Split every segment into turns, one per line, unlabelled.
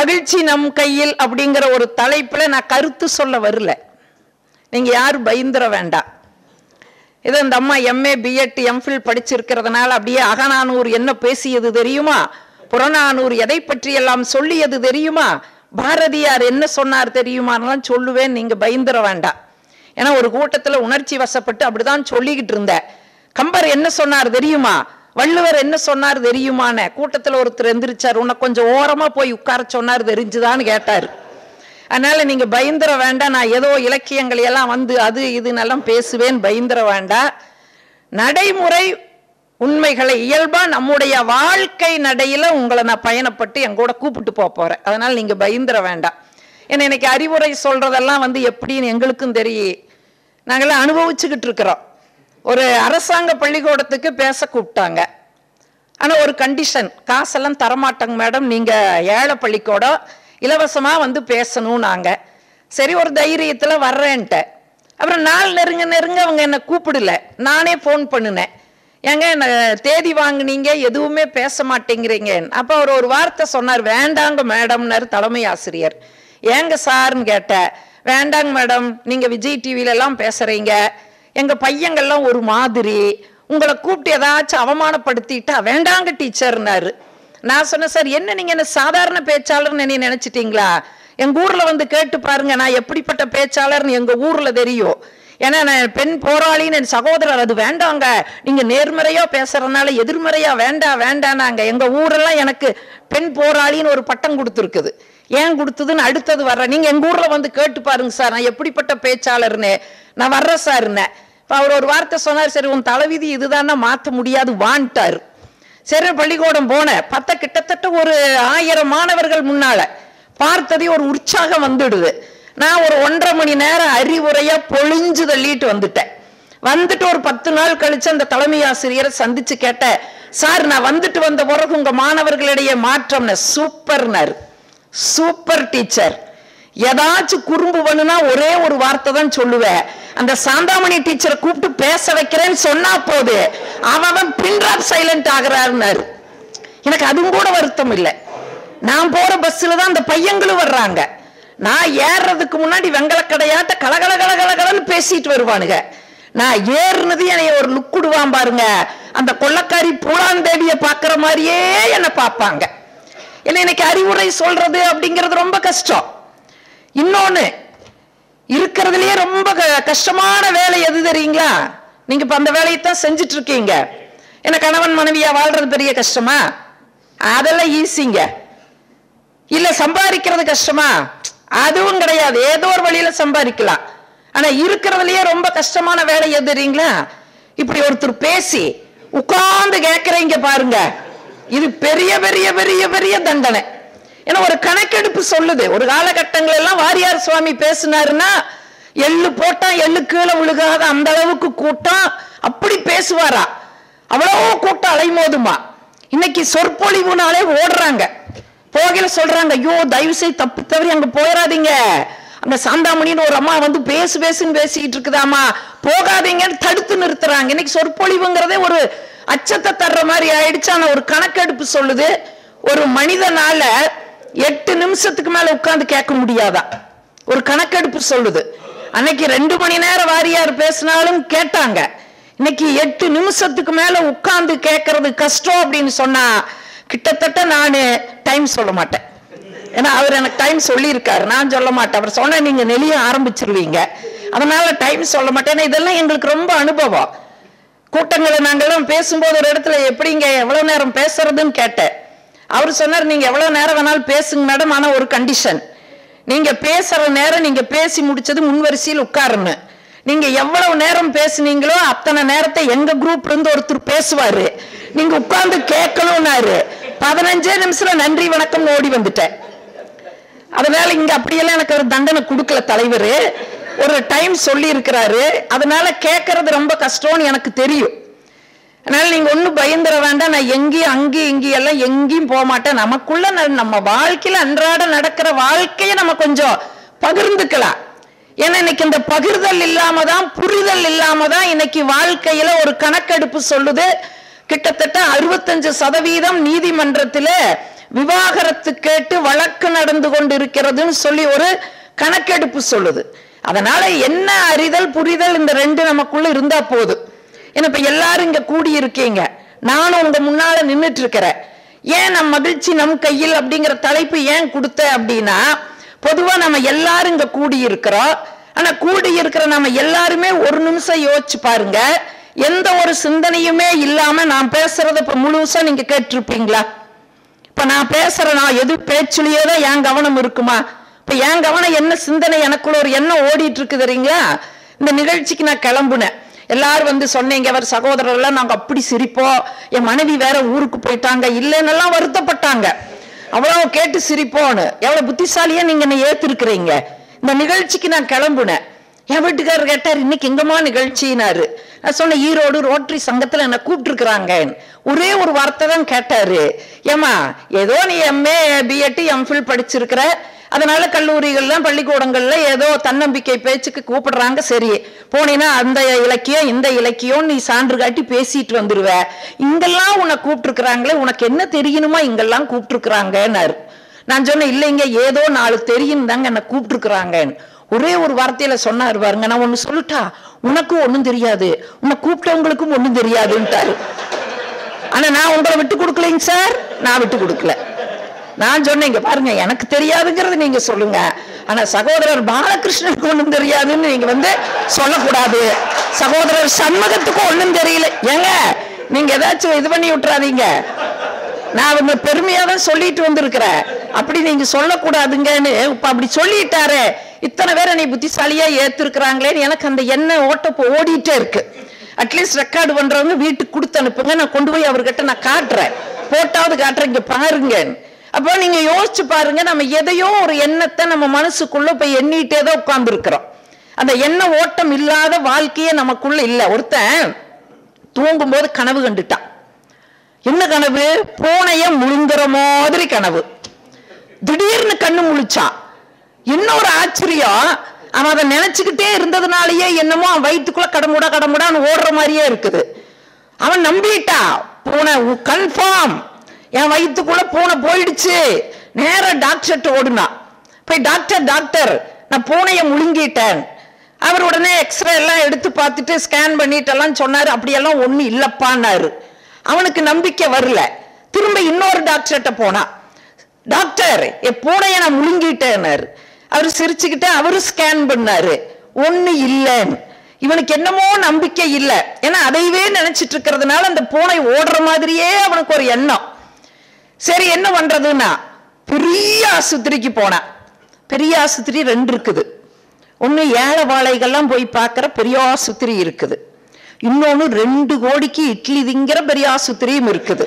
மகிழ்ச்சி நம் கையில் அப்படிங்கிற ஒரு தலைப்புல நான் கருத்து சொல்ல வரல நீங்க யாரும் பயந்துட வேண்டாம் இது இந்த அம்மா எம்ஏ பிஎட் எம்ஃபில் படிச்சிருக்கிறதுனால அப்படியே அகநானூர் என்ன பேசியது தெரியுமா புறநானூர் எதை பற்றி எல்லாம் சொல்லியது தெரியுமா பாரதியார் என்ன சொன்னார் தெரியுமான்லாம் சொல்லுவேன் நீங்க பயந்துட வேண்டாம் ஏன்னா ஒரு கூட்டத்துல உணர்ச்சி வசப்பட்டு அப்படிதான் சொல்லிக்கிட்டு இருந்தேன் கம்பர் என்ன சொன்னார் தெரியுமா வள்ளுவர் என்ன சொன்னார் தெரியுமான கூட்டத்துல ஒருத்தர் எந்திரிச்சார் உன்னை கொஞ்சம் ஓரமா போய் உட்கார சொன்னார் தெரிஞ்சுதான்னு கேட்டார் அதனால நீங்க பயந்துட வேண்டாம் நான் ஏதோ இலக்கியங்களை எல்லாம் வந்து அது இதுன்னெல்லாம் பேசுவேன் பயந்துட வேண்டாம் நடைமுறை உண்மைகளை இயல்பா நம்முடைய வாழ்க்கை நடையில உங்களை நான் பயணப்பட்டு என் கூட கூப்பிட்டு போக போறேன் அதனால நீங்க பயந்துட வேண்டாம் ஏன்னா இன்னைக்கு அறிவுரை சொல்றதெல்லாம் வந்து எப்படின்னு எங்களுக்கும் தெரியும் நாங்கெல்லாம் அனுபவிச்சுக்கிட்டு இருக்கிறோம் ஒரு அரசாங்க பள்ளிக்கூடத்துக்கு பேச கூப்பிட்டாங்க ஆனா ஒரு கண்டிஷன் காசெல்லாம் தரமாட்டாங்க மேடம் நீங்க ஏழை பள்ளிக்கூடம் இலவசமா வந்து பேசணும் நாங்க சரி ஒரு தைரியத்துல வர்றேன்ட்டேன் அப்புறம் நாள் நெருங்க நெருங்க அவங்க என்னை கூப்பிடல நானே ஃபோன் பண்ணினேன் ஏங்க என்ன தேதி வாங்குனீங்க எதுவுமே பேச மாட்டேங்கிறீங்க அப்போ அவர் ஒரு வார்த்தை சொன்னார் வேண்டாங்க மேடம்னாரு தலைமை ஆசிரியர் ஏங்க சார்னு கேட்டேன் வேண்டாங்க மேடம் நீங்க விஜய் டிவில எல்லாம் பேசுறீங்க எங்க பையங்கள்லாம் ஒரு மாதிரி உங்களை கூப்பிட்டு ஏதாச்சும் அவமானப்படுத்திட்டா வேண்டாங்க டீச்சர்னாரு நான் சொன்னேன் சார் என்ன நீங்க என்ன சாதாரண பேச்சாளர்னு நீ நினைச்சிட்டீங்களா எங்க ஊர்ல வந்து கேட்டு பாருங்க நான் எப்படிப்பட்ட பேச்சாளர்னு எங்க ஊர்ல தெரியும் ஏன்னா நான் பெண் போராளின்னு என் சகோதரர் அது வேண்டாங்க நீங்க நேர்மறையா பேசுறதுனால எதிர்மறையா வேண்டாம் வேண்டானாங்க எங்க ஊரெல்லாம் எனக்கு பெண் போராளின்னு ஒரு பட்டம் கொடுத்துருக்குது ஏன் கொடுத்ததுன்னு அடுத்தது வர்றேன் நீங்க எங்க ஊர்ல வந்து கேட்டு பாருங்க சார் நான் எப்படிப்பட்ட பேச்சாளர்னு நான் வர்றேன் சார்னு இப்போ அவர் ஒரு வார்த்தை சொன்னார் சரி உன் தலைவிதி இதுதானே மாற்ற முடியாது வான்ட்டார் சரி பள்ளிக்கூடம் போனேன் பார்த்தா கிட்டத்தட்ட ஒரு ஆயிரம் மாணவர்கள் முன்னால பார்த்ததே ஒரு உற்சாகம் வந்துடுது நான் ஒரு ஒன்றரை மணி நேரம் அறிவுரையா பொழிஞ்சு தள்ளிட்டு வந்துட்டேன் வந்துட்டு ஒரு பத்து நாள் கழிச்சு அந்த தலைமை ஆசிரியரை சந்திச்சு கேட்டேன் சார் நான் வந்துட்டு வந்த பிறகு உங்க மாணவர்களிடையே மாற்றம்னு சூப்பர்னாரு சூப்பர் டீச்சர் ஏதாச்சும் குறும்பு பண்ணுனா ஒரே ஒரு வார்த்தை தான் சொல்லுவேன் அந்த சாந்தாமணி டீச்சரை கூப்பிட்டு பேச வைக்கிறேன்னு சொன்னா போது அவன் பின்ட்ராப் சைலண்ட் ஆகிறாருன்னாரு எனக்கு அதுவும் கூட வருத்தம் இல்லை நான் போற பஸ்ல தான் அந்த பையங்களும் வர்றாங்க நான் ஏறுறதுக்கு முன்னாடி வெங்கலக்கடையாட்ட கலகல கலகலகலன்னு பேசிட்டு வருவானுங்க நான் ஏறுனது என்னைய ஒரு லுக் விடுவான் பாருங்க அந்த கொள்ளக்காரி பூலாந்தேவிய பாக்குற மாதிரியே என்னை பார்ப்பாங்க ஏன்னா இன்னைக்கு அறிவுரை சொல்றது அப்படிங்கிறது ரொம்ப கஷ்டம் இன்னொன்னு இருக்கிறதுலயே ரொம்ப க- கஷ்டமான வேலை எது தெரியுங்களா நீங்க இப்ப அந்த வேலையை தான் செஞ்சுட்டு இருக்கீங்க என்ன கணவன் மனைவியா வாழ்றது பெரிய கஷ்டமா அதெல்லாம் ஈஸிங்க இல்ல சம்பாதிக்கிறது கஷ்டமா அதுவும் கிடையாது ஏதோ ஒரு வழியில சம்பாதிக்கலாம் ஆனா இருக்கிறதுலயே ரொம்ப கஷ்டமான வேலை எது தெரியுங்களா இப்படி ஒருத்தர் பேசி உட்கார்ந்து கேட்கறீங்க பாருங்க இது பெரிய பெரிய பெரிய பெரிய தண்டனை ஏன்னா ஒரு கணக்கெடுப்பு சொல்லுது ஒரு காலகட்டங்கள் எல்லாம் வாரியார் சுவாமி பேசினாருன்னா எள்ளு போட்டா எள்ளு கீழே விழுகாத அந்த அளவுக்கு கூட்டம் அப்படி பேசுவாரா அவ்வளோ கூட்டம் அலைமோதுமா இன்னைக்கு சொற்பொழிவுனாலே ஓடுறாங்க போகையில சொல்றாங்க ஐயோ தயவு செய்து தப்பு தவறி அங்க போயிடாதீங்க அந்த சாந்தாமணின்னு ஒரு அம்மா வந்து பேசு பேசுன்னு பேசிக்கிட்டு இருக்குதாமா போகாதீங்கன்னு தடுத்து நிறுத்துறாங்க இன்னைக்கு சொற்பொழிவுங்கிறதே ஒரு அச்சத்தை தர்ற மாதிரி ஆயிடுச்சு ஆனா ஒரு கணக்கெடுப்பு சொல்லுது ஒரு மனிதனால எட்டு நிமிஷத்துக்கு மேல உட்கார்ந்து கேட்க முடியாதா ஒரு கணக்கெடுப்பு சொல்லுது அன்னைக்கு ரெண்டு மணி நேரம் வாரியார் பேசினாலும் கேட்டாங்க இன்னைக்கு எட்டு நிமிஷத்துக்கு மேல உட்கார்ந்து கேட்கறது கஷ்டம் அப்படின்னு சொன்னா கிட்டத்தட்ட நான் டைம் சொல்ல மாட்டேன் ஏன்னா அவர் எனக்கு டைம் சொல்லியிருக்காரு நான் சொல்ல மாட்டேன் அவர் சொன்ன நீங்க நெளிய ஆரம்பிச்சிருவீங்க அதனால டைம் சொல்ல மாட்டேன் ஏன்னா இதெல்லாம் எங்களுக்கு ரொம்ப அனுபவம் கூட்டங்களை நாங்கெல்லாம் பேசும்போது ஒரு இடத்துல எப்படிங்க எவ்வளவு நேரம் பேசுறதுன்னு கேட்டேன் அவர் சொன்னார் நீங்க எவ்வளவு நேரம் வேணாலும் பேசுங்க மேடம் ஆனா ஒரு கண்டிஷன் நீங்க பேசுற நேரம் நீங்க பேசி முடிச்சது முன்வரிசையில் உட்காரணும் நீங்க எவ்வளவு நேரம் பேசுனீங்களோ அத்தனை நேரத்தை எங்க குரூப்ல இருந்து ஒருத்தர் பேசுவாரு நீங்க உட்கார்ந்து கேட்கணும்னாரு பதினஞ்சே நிமிஷத்துல நன்றி வணக்கம் ஓடி வந்துட்டேன் அதனால இங்க அப்படியெல்லாம் எனக்கு ஒரு தண்டனை கொடுக்கல தலைவர் ஒரு டைம் சொல்லி இருக்கிறாரு அதனால கேட்கறது ரொம்ப கஷ்டம்னு எனக்கு தெரியும் அதனால நீங்க ஒண்ணும் பயந்துட வேண்டாம் நான் எங்கேயும் அங்கேயும் இங்கேயும் எல்லாம் எங்கேயும் போக மாட்டேன் நமக்குள்ள ந- நம்ம வாழ்க்கையில அன்றாட நடக்கிற வாழ்க்கையை நம்ம கொஞ்சம் பகிர்ந்துக்கலாம் ஏன்னா இன்னைக்கு இந்த பகிர்தல் இல்லாம தான் புரிதல் இல்லாம தான் இன்னைக்கு வாழ்க்கையில ஒரு கணக்கெடுப்பு சொல்லுது கிட்டத்தட்ட அறுபத்தஞ்சு சதவீதம் நீதிமன்றத்தில் விவாகரத்து கேட்டு வழக்கு நடந்து கொண்டு இருக்கிறதுன்னு சொல்லி ஒரு கணக்கெடுப்பு சொல்லுது அதனால என்ன அறிதல் புரிதல் இந்த ரெண்டு நமக்குள்ள இருந்தா போதும் ஏன்னா இப்ப எல்லாரும் இங்க கூடி இருக்கீங்க நானும் உங்க முன்னால நின்றுட்டு இருக்கிறேன் ஏன் நம் மகிழ்ச்சி நம் கையில் அப்படிங்கிற தலைப்பு ஏன் கொடுத்த அப்படின்னா பொதுவா நம்ம எல்லாரும் இங்க கூடி இருக்கிறோம் ஆனா கூடி இருக்கிற நம்ம எல்லாருமே ஒரு நிமிஷம் யோசிச்சு பாருங்க எந்த ஒரு சிந்தனையுமே இல்லாம நான் பேசுறத இப்ப முழுசா நீங்க கேட்டிருப்பீங்களா இப்ப நான் பேசுறேன் நான் எது பேச்சுலயே தான் என் கவனம் இருக்குமா இப்ப என் கவனம் என்ன சிந்தனை எனக்குள்ள ஒரு எண்ணம் ஓடிட்டு இருக்கு தெரியுங்களா இந்த நிகழ்ச்சிக்கு நான் கிளம்புனேன் எல்லாரும் வந்து சொன்னீங்க அவர் சகோதரர்லாம் நாங்க அப்படி சிரிப்போம் என் மனைவி வேற ஊருக்கு போயிட்டாங்க இல்லைன்னு எல்லாம் வருத்தப்பட்டாங்க அவ்வளவு கேட்டு சிரிப்போன்னு எவ்வளவு புத்திசாலியா நீங்க என்ன ஏத்திருக்கிறீங்க இந்த நிகழ்ச்சிக்கு நான் கிளம்புனேன் என் வீட்டுக்காரர் கேட்டார் இன்னைக்கு எங்கம்மா நிகழ்ச்சினாரு நான் சொன்னேன் ஈரோடு ரோட்டரி சங்கத்துல என்ன கூப்பிட்டுருக்குறாங்க ஒரே ஒரு வார்த்தை தான் கேட்டாரு ஏமா ஏதோ நீ எம்ஏ பிஎட் எம்ஃபில் படிச்சிருக்கிற அதனால கல்லூரிகள்லாம் பள்ளிக்கூடங்கள்ல ஏதோ தன்னம்பிக்கை பேச்சுக்கு கூப்பிடுறாங்க சரி போனீன்னா அந்த இலக்கியம் இந்த இலக்கியம் நீ சான்று காட்டி பேசிட்டு வந்துருவ இங்கெல்லாம் உன்னை கூப்பிட்டுருக்குறாங்களே உனக்கு என்ன தெரியணுமா இங்கெல்லாம் கூப்பிட்டுருக்குறாங்கன்னாரு நான் சொன்னேன் இல்லைங்க ஏதோ நாலு தெரியும் தாங்க என்ன கூப்பிட்டுருக்குறாங்கன்னு ஒரே ஒரு வார்த்தையில சொன்னாரு பாருங்க நான் ஒண்ணு சொல்லிட்டா உனக்கும் ஒண்ணும் தெரியாது உன்னை கூப்பிட்டவங்களுக்கும் ஒண்ணும் தெரியாதுன்ட்டாரு ஆனா நான் உங்களை விட்டு கொடுக்கலைங்க சார் நான் விட்டு கொடுக்கல நான் சொன்னேன் இங்க பாருங்க எனக்கு தெரியாதுங்கிறது நீங்க சொல்லுங்க ஆனா சகோதரர் பாலகிருஷ்ணனுக்கு ஒண்ணும் தெரியாதுன்னு நீங்க வந்து சொல்லக்கூடாது சகோதரர் சண்முகத்துக்கும் ஒண்ணும் தெரியல ஏங்க நீங்க ஏதாச்சும் இது பண்ணி விட்டுறாதீங்க நான் அவங்க பெருமையா தான் சொல்லிட்டு வந்திருக்கிறேன் அப்படி நீங்க சொல்லக்கூடாதுங்கன்னு இப்ப அப்படி சொல்லிட்டாரு இத்தனை பேரை நீ புத்திசாலியா ஏத்திருக்கிறாங்களேன்னு எனக்கு அந்த எண்ணெய் ஓட்டப்போ ஓடிட்டே இருக்கு அட்லீஸ்ட் ரெக்கார்டு பண்றவங்க வீட்டுக்கு கொடுத்து அனுப்புங்க நான் கொண்டு போய் அவர்கிட்ட நான் காட்டுறேன் போட்டாவது காட்டுறேன் இங்க பாருங்க அப்போ நீங்க யோசிச்சு பாருங்க நம்ம எதையோ ஒரு எண்ணத்தை நம்ம மனசுக்குள்ள போய் எண்ணிட்டே தான் உட்கார்ந்து இருக்கிறோம் அந்த எண்ண ஓட்டம் இல்லாத வாழ்க்கையே நமக்குள்ள இல்ல ஒருத்தன் தூங்கும்போது கனவு கண்டுட்டான் என்ன கனவு பூனைய முழுங்குற மாதிரி கனவு திடீர்னு கண்ணு முழிச்சான் இன்னொரு ஆச்சரியம் அவன் அதை நினைச்சுக்கிட்டே இருந்ததுனாலயே என்னமோ அவன் வயிற்றுக்குள்ள கடமுடா கடமுடான்னு ஓடுற மாதிரியே இருக்குது அவன் நம்பிட்டா பூனை கன்ஃபார்ம் என் வயிற்றுக்குள்ள பூனை போயிடுச்சு நேர டாக்டர்கிட்ட ஓடுனான் போய் டாக்டர் டாக்டர் நான் பூனையை முழுங்கிட்டேன் அவர் உடனே எக்ஸ்ரே எல்லாம் எடுத்து பார்த்துட்டு ஸ்கேன் பண்ணிட்டு எல்லாம் சொன்னாரு அப்படியெல்லாம் ஒண்ணும் இல்லப்பான்னாரு அவனுக்கு நம்பிக்கை வரல திரும்ப இன்னொரு டாக்டர்கிட்ட போனான் டாக்டர் என் பூனையை நான் முழுங்கிட்டேன்னாரு அவர் சிரிச்சுக்கிட்டு அவரு ஸ்கேன் பண்ணாரு ஒண்ணு இல்லைன்னு இவனுக்கு என்னமோ நம்பிக்கை இல்லை ஏன்னா அதையவே நினைச்சிட்டு இருக்கிறதுனால அந்த பூனை ஓடுற மாதிரியே அவனுக்கு ஒரு எண்ணம் சரி என்ன பண்றதுன்னா பெரிய ஆஸ்பத்திரிக்கு போனான் பெரிய ஆஸ்பத்திரி ரெண்டு இருக்குது ஒன்று ஏழை வாழைகள்லாம் போய் பார்க்குற பெரிய ஆஸ்பத்திரி இருக்குது இன்னொன்று ரெண்டு கோடிக்கு இட்லி திங்கிற பெரிய ஆஸ்பத்திரியும் இருக்குது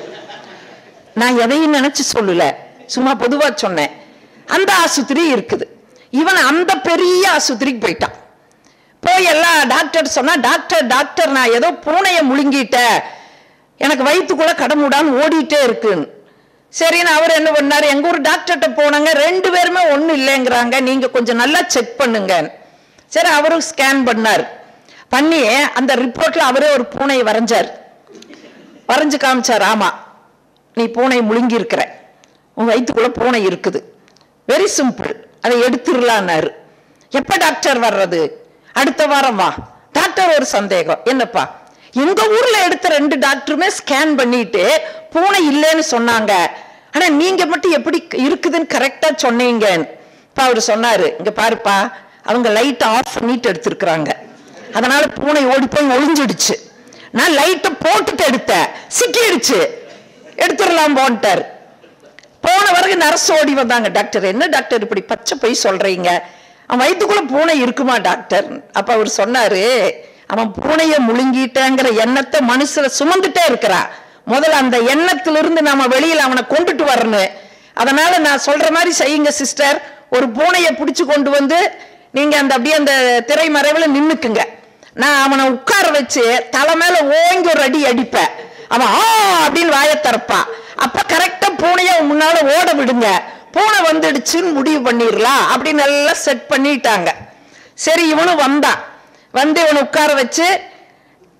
நான் எதையும் நினைச்சு சொல்லல சும்மா பொதுவா சொன்னேன் அந்த ஆஸ்பத்திரி இருக்குது இவன் அந்த பெரிய ஆஸ்பத்திரிக்கு போயிட்டான் போய் எல்லாம் டாக்டர் சொன்னா டாக்டர் டாக்டர் நான் ஏதோ பூனையை முழுங்கிட்டேன் எனக்கு வயிற்றுக்குள்ள கடமுடான்னு ஓடிட்டே இருக்குன்னு சரின்னு அவர் என்ன பண்ணாரு எங்க ஊர் டாக்டர்கிட்ட போனாங்க ரெண்டு பேருமே ஒன்றும் இல்லைங்கிறாங்க நீங்க கொஞ்சம் நல்லா செக் பண்ணுங்க சரி அவரும் ஸ்கேன் பண்ணார் பண்ணி அந்த ரிப்போர்ட்ல அவரே ஒரு பூனையை வரைஞ்சார் வரைஞ்சு காமிச்சார் ஆமா நீ பூனை முழுங்கி இருக்கிற உன் வயிற்றுக்குள்ள பூனை இருக்குது வெரி சிம்பிள் அதை எடுத்துடலான்னாரு எப்ப டாக்டர் வர்றது அடுத்த வாரம் வா டாக்டர் ஒரு சந்தேகம் என்னப்பா எங்க ஊர்ல எடுத்த ரெண்டு டாக்டருமே ஸ்கேன் பண்ணிட்டு பூனை இல்லைன்னு சொன்னாங்க ஆனா நீங்க மட்டும் எப்படி இருக்குதுன்னு கரெக்டா சொன்னீங்க இப்ப அவரு சொன்னாரு இங்க பாருப்பா அவங்க லைட் ஆஃப் பண்ணிட்டு எடுத்திருக்கிறாங்க அதனால பூனை ஓடி போய் ஒளிஞ்சிடுச்சு நான் லைட்டை போட்டுட்டு எடுத்தேன் சிக்கிடுச்சு எடுத்துடலாம் போன்ட்டார் போன வரைக்கும் நர்ஸ் ஓடி வந்தாங்க டாக்டர் என்ன டாக்டர் இப்படி பச்சை போய் சொல்றீங்க அவன் வயிற்றுக்குள்ள பூனை இருக்குமா டாக்டர் அப்ப அவர் சொன்னாரு அவன் பூனையை முழுங்கிட்டேங்கிற எண்ணத்தை மனுஷல சுமந்துட்டே இருக்கிறான் முதல்ல அந்த எண்ணத்திலிருந்து நாம வெளியில அவனை கொண்டுட்டு வரணும் அதனால நான் சொல்ற மாதிரி செய்யுங்க சிஸ்டர் ஒரு பூனையை பிடிச்சு கொண்டு வந்து நீங்க அந்த அப்படியே அந்த திரைமறைவுல நின்னுக்குங்க நான் அவனை உட்கார வச்சு தலை மேல ஓங்கி ஒரு அடி அடிப்பேன் அவன் ஆ அப்படின்னு வாயை திறப்பான் அப்ப கரெக்டா பூனைய முன்னால ஓட விடுங்க பூனை வந்துடுச்சுன்னு முடிவு பண்ணிடலாம் அப்படின்னு எல்லாம் செட் பண்ணிட்டாங்க சரி இவனும் வந்தான் வந்து இவனை உட்கார வச்சு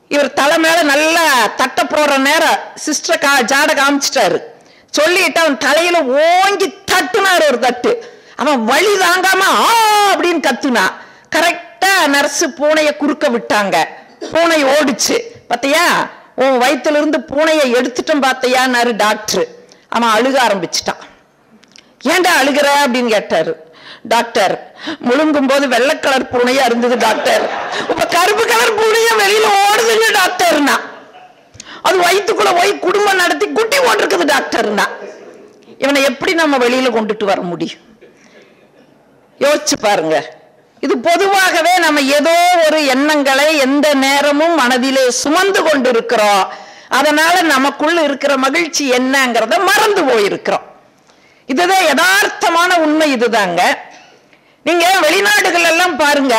இவர் தலை மேல நல்லா தட்ட போற நேரம் சிஸ்டர் கா ஜாட காமிச்சிட்டாரு சொல்லிட்டு அவன் தலையில ஓங்கி தட்டுனாரு ஒரு தட்டு அவன் வழி தாங்காம ஆ அப்படின்னு கத்துனா கரெக்டா நர்ஸ் பூனைய குறுக்க விட்டாங்க பூனை ஓடுச்சு பாத்தியா உன் வயித்துல இருந்து பூனையை எடுத்துட்டோம் பாத்தியான்னாரு டாக்டர் அவன் அழுக ஆரம்பிச்சிட்டான் ஏன்டா அழுகிற அப்படின்னு கேட்டாரு டாக்டர் முழுங்கும் போது வெள்ளை கலர் பூனையா இருந்தது டாக்டர் இப்ப கருப்பு கலர் பூனையா வெளியில ஓடுதுங்க டாக்டர்னா அது வயிற்றுக்குள்ள போய் குடும்பம் நடத்தி குட்டி போட்டிருக்குது டாக்டர்னா இவனை எப்படி நம்ம வெளியில கொண்டுட்டு வர முடியும் யோசிச்சு பாருங்க இது பொதுவாகவே நம்ம ஏதோ ஒரு எண்ணங்களை எந்த நேரமும் மனதிலே சுமந்து கொண்டு இருக்கிறோம் அதனால நமக்குள்ள இருக்கிற மகிழ்ச்சி என்னங்கிறத மறந்து போயிருக்கிறோம் இதுதான் யதார்த்தமான உண்மை இதுதாங்க நீங்க வெளிநாடுகள் எல்லாம் பாருங்க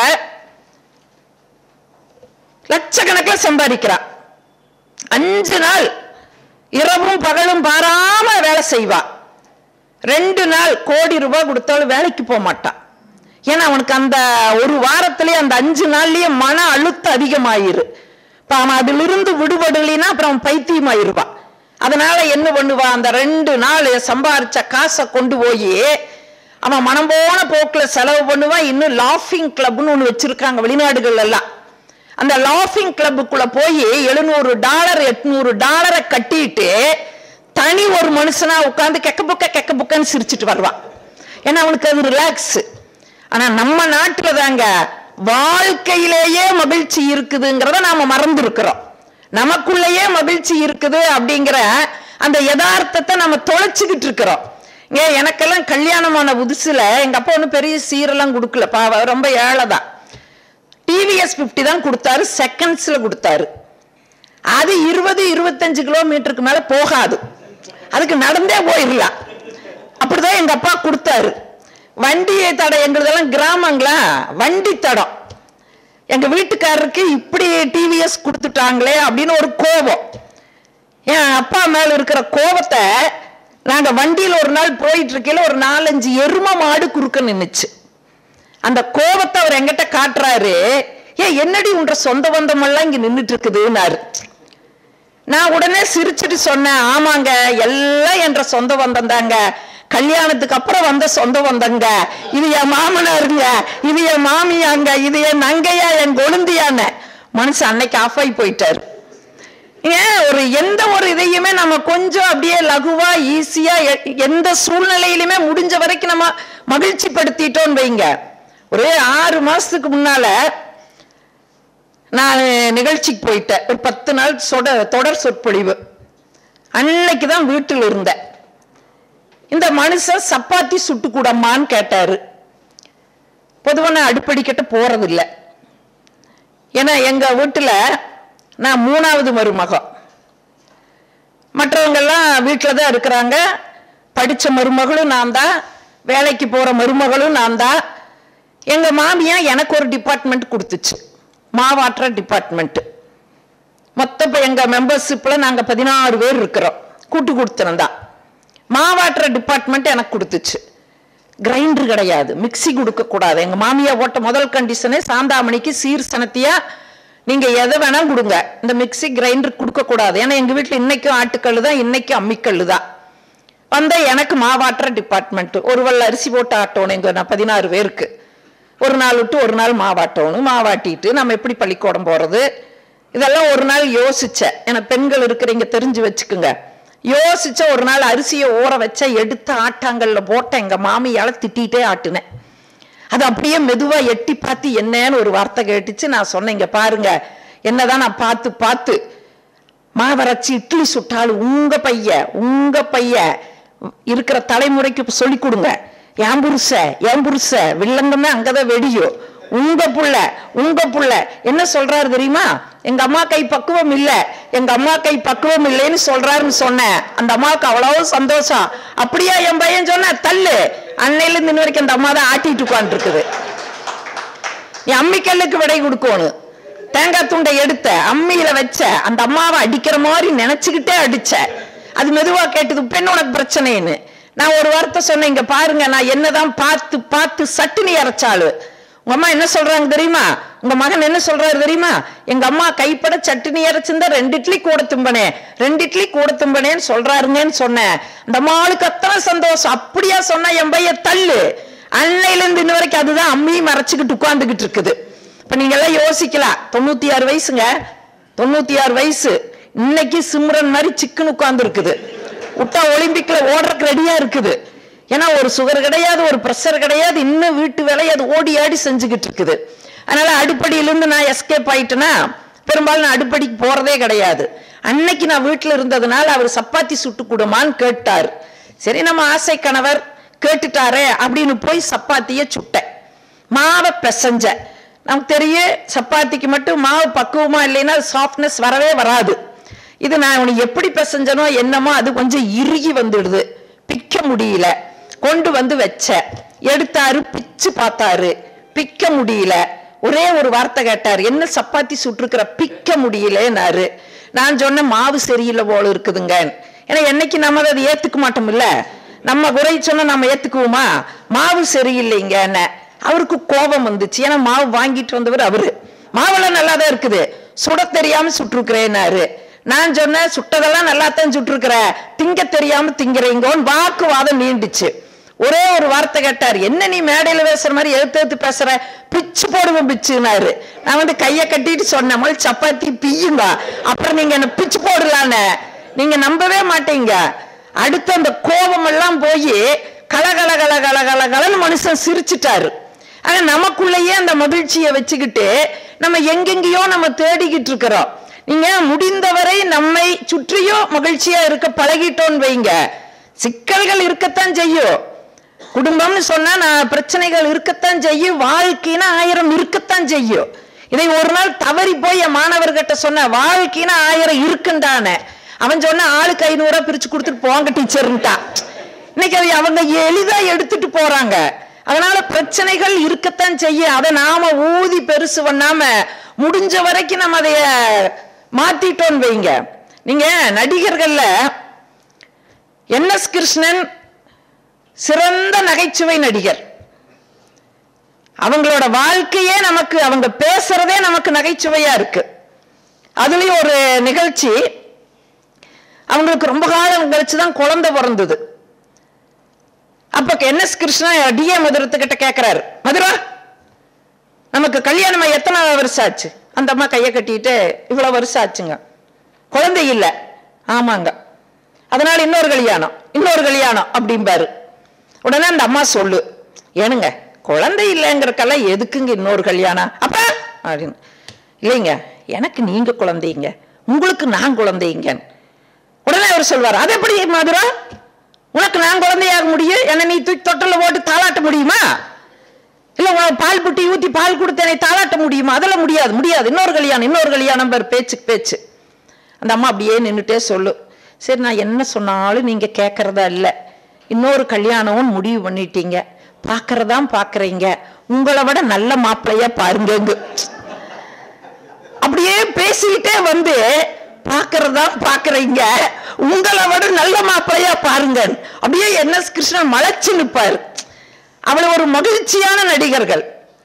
லட்சக்கணக்கில் சம்பாதிக்கிறா அஞ்சு நாள் இரவும் பகலும் பாராம வேலை செய்வா ரெண்டு நாள் கோடி ரூபாய் கொடுத்தாலும் வேலைக்கு போக மாட்டான் ஏன்னா அவனுக்கு அந்த ஒரு வாரத்திலேயே அந்த அஞ்சு நாள்லயே மன அழுத்தம் அதிகமாயிரு இப்ப அவன் அதிலிருந்து விடுபடலைன்னா அப்புறம் அவன் பைத்தியமாயிருவான் அதனால என்ன பண்ணுவான் அந்த ரெண்டு நாள் சம்பாரிச்ச காசை கொண்டு போய் அவன் மனம் போன போக்குல செலவு பண்ணுவான் இன்னும் லாஃபிங் கிளப்னு ஒன்று வச்சிருக்காங்க வெளிநாடுகள் எல்லாம் அந்த லாஃபிங் கிளப்புக்குள்ள போய் எழுநூறு டாலர் எட்நூறு டாலரை கட்டிட்டு தனி ஒரு மனுஷனா உட்கார்ந்து கெக்க புக்க கெக்க புக்கன்னு சிரிச்சிட்டு வருவான் ஏன்னா அவனுக்கு அது ரிலாக்ஸ் ஆனா நம்ம நாட்டுல தாங்க வாழ்க்கையிலேயே மகிழ்ச்சி இருக்குதுங்கிறத நாம மறந்து இருக்கிறோம் நமக்குள்ளேயே மகிழ்ச்சி இருக்குது அப்படிங்கிற அந்த யதார்த்தத்தை நம்ம தொலைச்சுக்கிட்டு இருக்கிறோம் இங்க எனக்கெல்லாம் கல்யாணமான புதுசுல எங்க அப்பா ஒன்றும் பெரிய சீரெல்லாம் கொடுக்கல பாவ ரொம்ப ஏழைதான் டிவிஎஸ் பிப்டி தான் கொடுத்தாரு செகண்ட்ஸ்ல கொடுத்தாரு அது இருபது இருபத்தஞ்சு கிலோமீட்டருக்கு மேல போகாது அதுக்கு நடந்தே போயிடலாம் அப்படிதான் எங்க அப்பா கொடுத்தாரு வண்டி தடம் எங்களுதெல்லாம் கிராமங்களா வண்டி தடம் எங்க வீட்டுக்காரருக்கு இப்படி டிவிஎஸ் கொடுத்துட்டாங்களே அப்படின்னு ஒரு கோபம் என் அப்பா மேல இருக்கிற கோபத்தை நாங்க வண்டியில ஒரு நாள் போயிட்டு இருக்கையில ஒரு நாலஞ்சு எரும மாடு குறுக்க நின்னுச்சு அந்த கோபத்தை அவர் எங்கிட்ட காட்டுறாரு ஏன் என்னடி உன்ற சொந்த பந்தம் எல்லாம் இங்க நின்னுட்டு இருக்குதுன்னாரு நான் உடனே சிரிச்சிட்டு சொன்னேன் ஆமாங்க எல்லாம் என்ற சொந்த பந்தம் தாங்க கல்யாணத்துக்கு அப்புறம் வந்த சொந்த பந்தங்க இது என் மாமனாருங்க இது என் மாமியாங்க இது என் நங்கையா என் கொழுந்தியான்னு மனுஷன் அன்னைக்கு ஆஃப் ஆகி போயிட்டாரு ஏன் ஒரு எந்த ஒரு இதையுமே நம்ம கொஞ்சம் அப்படியே லகுவா ஈஸியா எ- எந்த சூழ்நிலையிலுமே முடிஞ்ச வரைக்கும் நம்ம மகிழ்ச்சி படுத்திட்டோம்னு வைங்க ஒரு ஆறு மாசத்துக்கு முன்னால நான் நிகழ்ச்சிக்கு போயிட்டேன் ஒரு பத்து நாள் சொட தொடர் சொற்பொழிவு அன்னைக்கு தான் வீட்டில் இருந்தேன் இந்த மனுஷன் சப்பாத்தி சுட்டு கூடம்மான்னு கேட்டாரு பொதுவாக நான் அடுப்படிக்கிட்ட போறதில்ல ஏன்னா எங்க வீட்டுல நான் மூணாவது மருமகம் மற்றவங்கெல்லாம் வீட்டில் தான் இருக்கிறாங்க படிச்ச மருமகளும் நான் தான் வேலைக்கு போற மருமகளும் நான் தான் எங்க மாமியா எனக்கு ஒரு டிபார்ட்மெண்ட் கொடுத்துச்சு மாவாற்ற டிபார்ட்மெண்ட் மொத்த இப்போ எங்க மெம்பர்ஷிப்ல நாங்க பதினாறு பேர் இருக்கிறோம் கூட்டு கொடுத்துருந்தா மாவாட்டுற டிபார்ட்மெண்ட் எனக்கு கொடுத்துச்சு கிரைண்டர் கிடையாது மிக்ஸி கொடுக்க கூடாது எங்க மாமியா போட்ட முதல் கண்டிஷனே சாந்தாமணிக்கு சீர் சனத்தியா நீங்க எதை வேணா கொடுங்க இந்த மிக்ஸி கிரைண்டர் கொடுக்க கூடாது ஏன்னா எங்க வீட்டுல இன்னைக்கும் ஆட்டுக்கல்லு தான் இன்னைக்கும் அம்மிக்கல்லு தான் வந்த எனக்கு மாவாட்டுற டிபார்ட்மெண்ட் ஒரு வல்ல அரிசி போட்டு ஆட்டணும் எங்க நான் பதினாறு பேருக்கு ஒரு நாள் விட்டு ஒரு நாள் மாவாட்டணும் மாவாட்டிட்டு நம்ம எப்படி பள்ளிக்கூடம் போறது இதெல்லாம் ஒரு நாள் யோசிச்சேன் ஏன்னா பெண்கள் இருக்கிறீங்க தெரிஞ்சு வச்சுக்குங்க யோசிச்ச ஒரு நாள் அரிசியை ஊற வச்ச எடுத்து ஆட்டாங்கல்ல போட்ட எங்க மாமியால திட்டிகிட்டே ஆட்டுனேன் அது அப்படியே மெதுவா எட்டி பார்த்து என்னன்னு ஒரு வார்த்தை கேட்டுச்சு நான் சொன்னேன் இங்க பாருங்க என்னதான் நான் பார்த்து பார்த்து மாவரைச்சி இட்லி சுட்டாலும் உங்க பைய உங்க பைய இருக்கிற தலைமுறைக்கு சொல்லி கொடுங்க என் புருஷ என் புருஷ வில்லங்கமே அங்கதான் வெடியும் உங்க புள்ள உங்க புள்ள என்ன சொல்றாரு தெரியுமா எங்க அம்மா கை பக்குவம் இல்ல எங்க அம்மா கை பக்குவம் இல்லைன்னு சொல்றாருன்னு சொன்னேன் அந்த அம்மாவுக்கு அவ்வளவு சந்தோஷம் அப்படியா என் பையன் சொன்ன தள்ளு அன்னையில இருந்து இன்ன வரைக்கும் அந்த அம்மா தான் ஆட்டிட்டு உட்காந்துருக்குது நீ அம்மிக்கல்லுக்கு விடை கொடுக்கணும் தேங்காய் துண்டை எடுத்த அம்மியில வச்ச அந்த அம்மாவை அடிக்கிற மாதிரி நினைச்சுக்கிட்டே அடிச்ச அது மெதுவா கேட்டது பெண் உனக்கு பிரச்சனைன்னு நான் ஒரு வார்த்தை சொன்னேன் இங்க பாருங்க நான் என்னதான் பார்த்து பார்த்து சட்டுனி அரைச்சாலு உங்க அம்மா என்ன சொல்றாங்க தெரியுமா உங்க மகன் என்ன சொல்றாரு தெரியுமா எங்க அம்மா கைப்பட சட்னி அரைச்சிருந்தா ரெண்டு இட்லி கூட தும்பனே ரெண்டு இட்லி கூட தும்பனேன்னு சொல்றாருங்கன்னு சொன்னேன் அந்த அம்மாளுக்கு அத்தனை சந்தோஷம் அப்படியா சொன்னா என் பையன் தள்ளு அன்னையில இருந்து இன்ன வரைக்கும் அதுதான் அம்மியும் மறைச்சுக்கிட்டு உட்கார்ந்துகிட்டு இருக்குது இப்ப நீங்க எல்லாம் யோசிக்கலாம் தொண்ணூத்தி ஆறு வயசுங்க தொண்ணூத்தி ஆறு வயசு இன்னைக்கு சிம்ரன் மாதிரி சிக்கன் உட்கார்ந்து இருக்குது விட்டா ஒலிம்பிக்ல ஓடுறதுக்கு ரெடியா இருக்குது ஏன்னா ஒரு சுகர் கிடையாது ஒரு ப்ரெஷர் கிடையாது இன்னும் வீட்டு வேலையை அது ஓடி ஆடி செஞ்சுக்கிட்டு இருக்குது அதனால அடுப்படியிலிருந்து நான் எஸ்கேப் ஆயிட்டேன்னா பெரும்பாலும் நான் அடுப்படிக்கு போறதே கிடையாது அன்னைக்கு நான் வீட்டில் இருந்ததுனால அவர் சப்பாத்தி சுட்டு கொடுமான்னு கேட்டார் சரி நம்ம ஆசை கணவர் கேட்டுட்டாரே அப்படின்னு போய் சப்பாத்தியை சுட்டேன் மாவை பிசைஞ்ச நமக்கு தெரியும் சப்பாத்திக்கு மட்டும் மாவு பக்குவமா இல்லைன்னா சாஃப்ட்னஸ் வரவே வராது இது நான் உனக்கு எப்படி பிசைஞ்சனோ என்னமோ அது கொஞ்சம் இறுகி வந்துடுது பிக்க முடியல கொண்டு வந்து வச்சேன் எடுத்தாரு பிச்சு பார்த்தாரு பிக்க முடியல ஒரே ஒரு வார்த்தை கேட்டார் என்ன சப்பாத்தி சுட்டிருக்கிற பிக்க முடியலன்னாரு நான் சொன்னேன் மாவு சரியில்லை போல இருக்குதுங்க ஏன்னா என்னைக்கு நம்ம அதை ஏத்துக்க மாட்டோம் இல்ல நம்ம குறை சொன்னா நம்ம ஏத்துக்குவோமா மாவு சரியில்லைங்க என்ன அவருக்கு கோபம் வந்துச்சு ஏன்னா மாவு வாங்கிட்டு வந்தவர் அவரு மாவெல்லாம் நல்லா தான் இருக்குது சுட தெரியாம சுட்டிருக்கிறேன்னாரு நான் சொன்னேன் சுட்டதெல்லாம் நல்லா தான் சுட்டிருக்கிற திங்க தெரியாம திங்கிறீங்கன்னு வாக்குவாதம் நீண்டுச்சு ஒரே ஒரு வார்த்தை கேட்டார் என்ன நீ மேடையில பேசுற மாதிரி எழுத்து எழுத்து பேசுற பிச்சு போடுவேன் பிச்சுனாரு நான் வந்து கையை கட்டிட்டு சொன்னேன் முதல்ல சப்பாத்தி பியுங்க அப்புறம் நீங்க என்ன பிச்சு போடலான்னு நீங்க நம்பவே மாட்டீங்க அடுத்து அந்த கோபம் எல்லாம் போய் கலகல கல கல கல கலன்னு மனுஷன் சிரிச்சிட்டாரு ஆனா நமக்குள்ளேயே அந்த மகிழ்ச்சியை வச்சுக்கிட்டு நம்ம எங்கெங்கேயோ நம்ம தேடிக்கிட்டு இருக்கிறோம் நீங்க முடிந்தவரை நம்மை சுற்றியோ மகிழ்ச்சியா இருக்க பழகிட்டோன்னு வைங்க சிக்கல்கள் இருக்கத்தான் செய்யும் குடும்பம்னு சொன்னா நான் பிரச்சனைகள் இருக்கத்தான் செய்யும் வாழ்க்கைனா ஆயிரம் இருக்கத்தான் செய்யும் இதை ஒரு நாள் தவறி போய் என் மாணவர்கிட்ட சொன்ன வாழ்க்கைனா ஆயிரம் இருக்குண்டானே அவன் சொன்ன ஆளுக்கு ஐநூறுரூவா பிரிச்சு கொடுத்துட்டு போங்க டீச்சர்ன்ட்டான் இன்னைக்கு அதை அவங்க எளிதா எடுத்துட்டு போறாங்க அதனால பிரச்சனைகள் இருக்கத்தான் செய்ய அதை நாம ஊதி பெருசு பண்ணாம முடிஞ்ச வரைக்கும் நம்ம அதைய மாத்திட்டோன்னு வைங்க நீங்க நடிகர்கள்ல என் எஸ் கிருஷ்ணன் சிறந்த நகைச்சுவை நடிகர் அவங்களோட வாழ்க்கையே நமக்கு அவங்க பேசுறதே நமக்கு நகைச்சுவையா இருக்கு அதுலயும் ஒரு நிகழ்ச்சி அவங்களுக்கு ரொம்ப காலம் கழிச்சு தான் குழந்தை பிறந்தது அப்ப என் எஸ் கிருஷ்ணா டிஏ மதுரத்துக்கிட்ட கேட்கிறாரு மதுரா நமக்கு கல்யாணம் எத்தனை வருஷம் ஆச்சு அந்த அம்மா கையை கட்டிட்டு இவ்வளவு வருஷம் ஆச்சுங்க குழந்தை இல்லை ஆமாங்க அதனால இன்னொரு கல்யாணம் இன்னொரு கல்யாணம் அப்படிம்பாரு உடனே அந்த அம்மா சொல்லு ஏனுங்க குழந்தை இல்லைங்கிறக்கெல்லாம் எதுக்குங்க இன்னொரு கல்யாணம் அப்ப அப்படின்னு இல்லைங்க எனக்கு நீங்க குழந்தைங்க உங்களுக்கு நான் குழந்தைங்க உடனே அவர் சொல்வார் அது எப்படி மதுரா உனக்கு நான் குழந்தையாக முடியும் என்ன நீ தூக்கி தொட்டில் போட்டு தாளாட்ட முடியுமா இல்ல உனக்கு பால் புட்டி ஊத்தி பால் கொடுத்து என்னை தாளாட்ட முடியுமா அதெல்லாம் முடியாது முடியாது இன்னொரு கல்யாணம் இன்னொரு கல்யாணம் பேர் பேச்சுக்கு பேச்சு அந்த அம்மா அப்படியே நின்றுட்டே சொல்லு சரி நான் என்ன சொன்னாலும் நீங்க கேட்கறதா இல்லை இன்னொரு கல்யாணம் முடிவு பண்ணிட்டீங்க பார்க்கறதான் பார்க்கறீங்க உங்களை விட நல்ல மாப்பிள்ளையா பாருங்க அப்படியே பேசிக்கிட்டே வந்து பார்க்கறதா பார்க்கறீங்க உங்களை விட நல்ல மாப்பிள்ளையா பாருங்க அப்படியே என் எஸ் கிருஷ்ணன் மலைச்சு நிற்பார் அவ்வளவு ஒரு மகிழ்ச்சியான நடிகர்கள்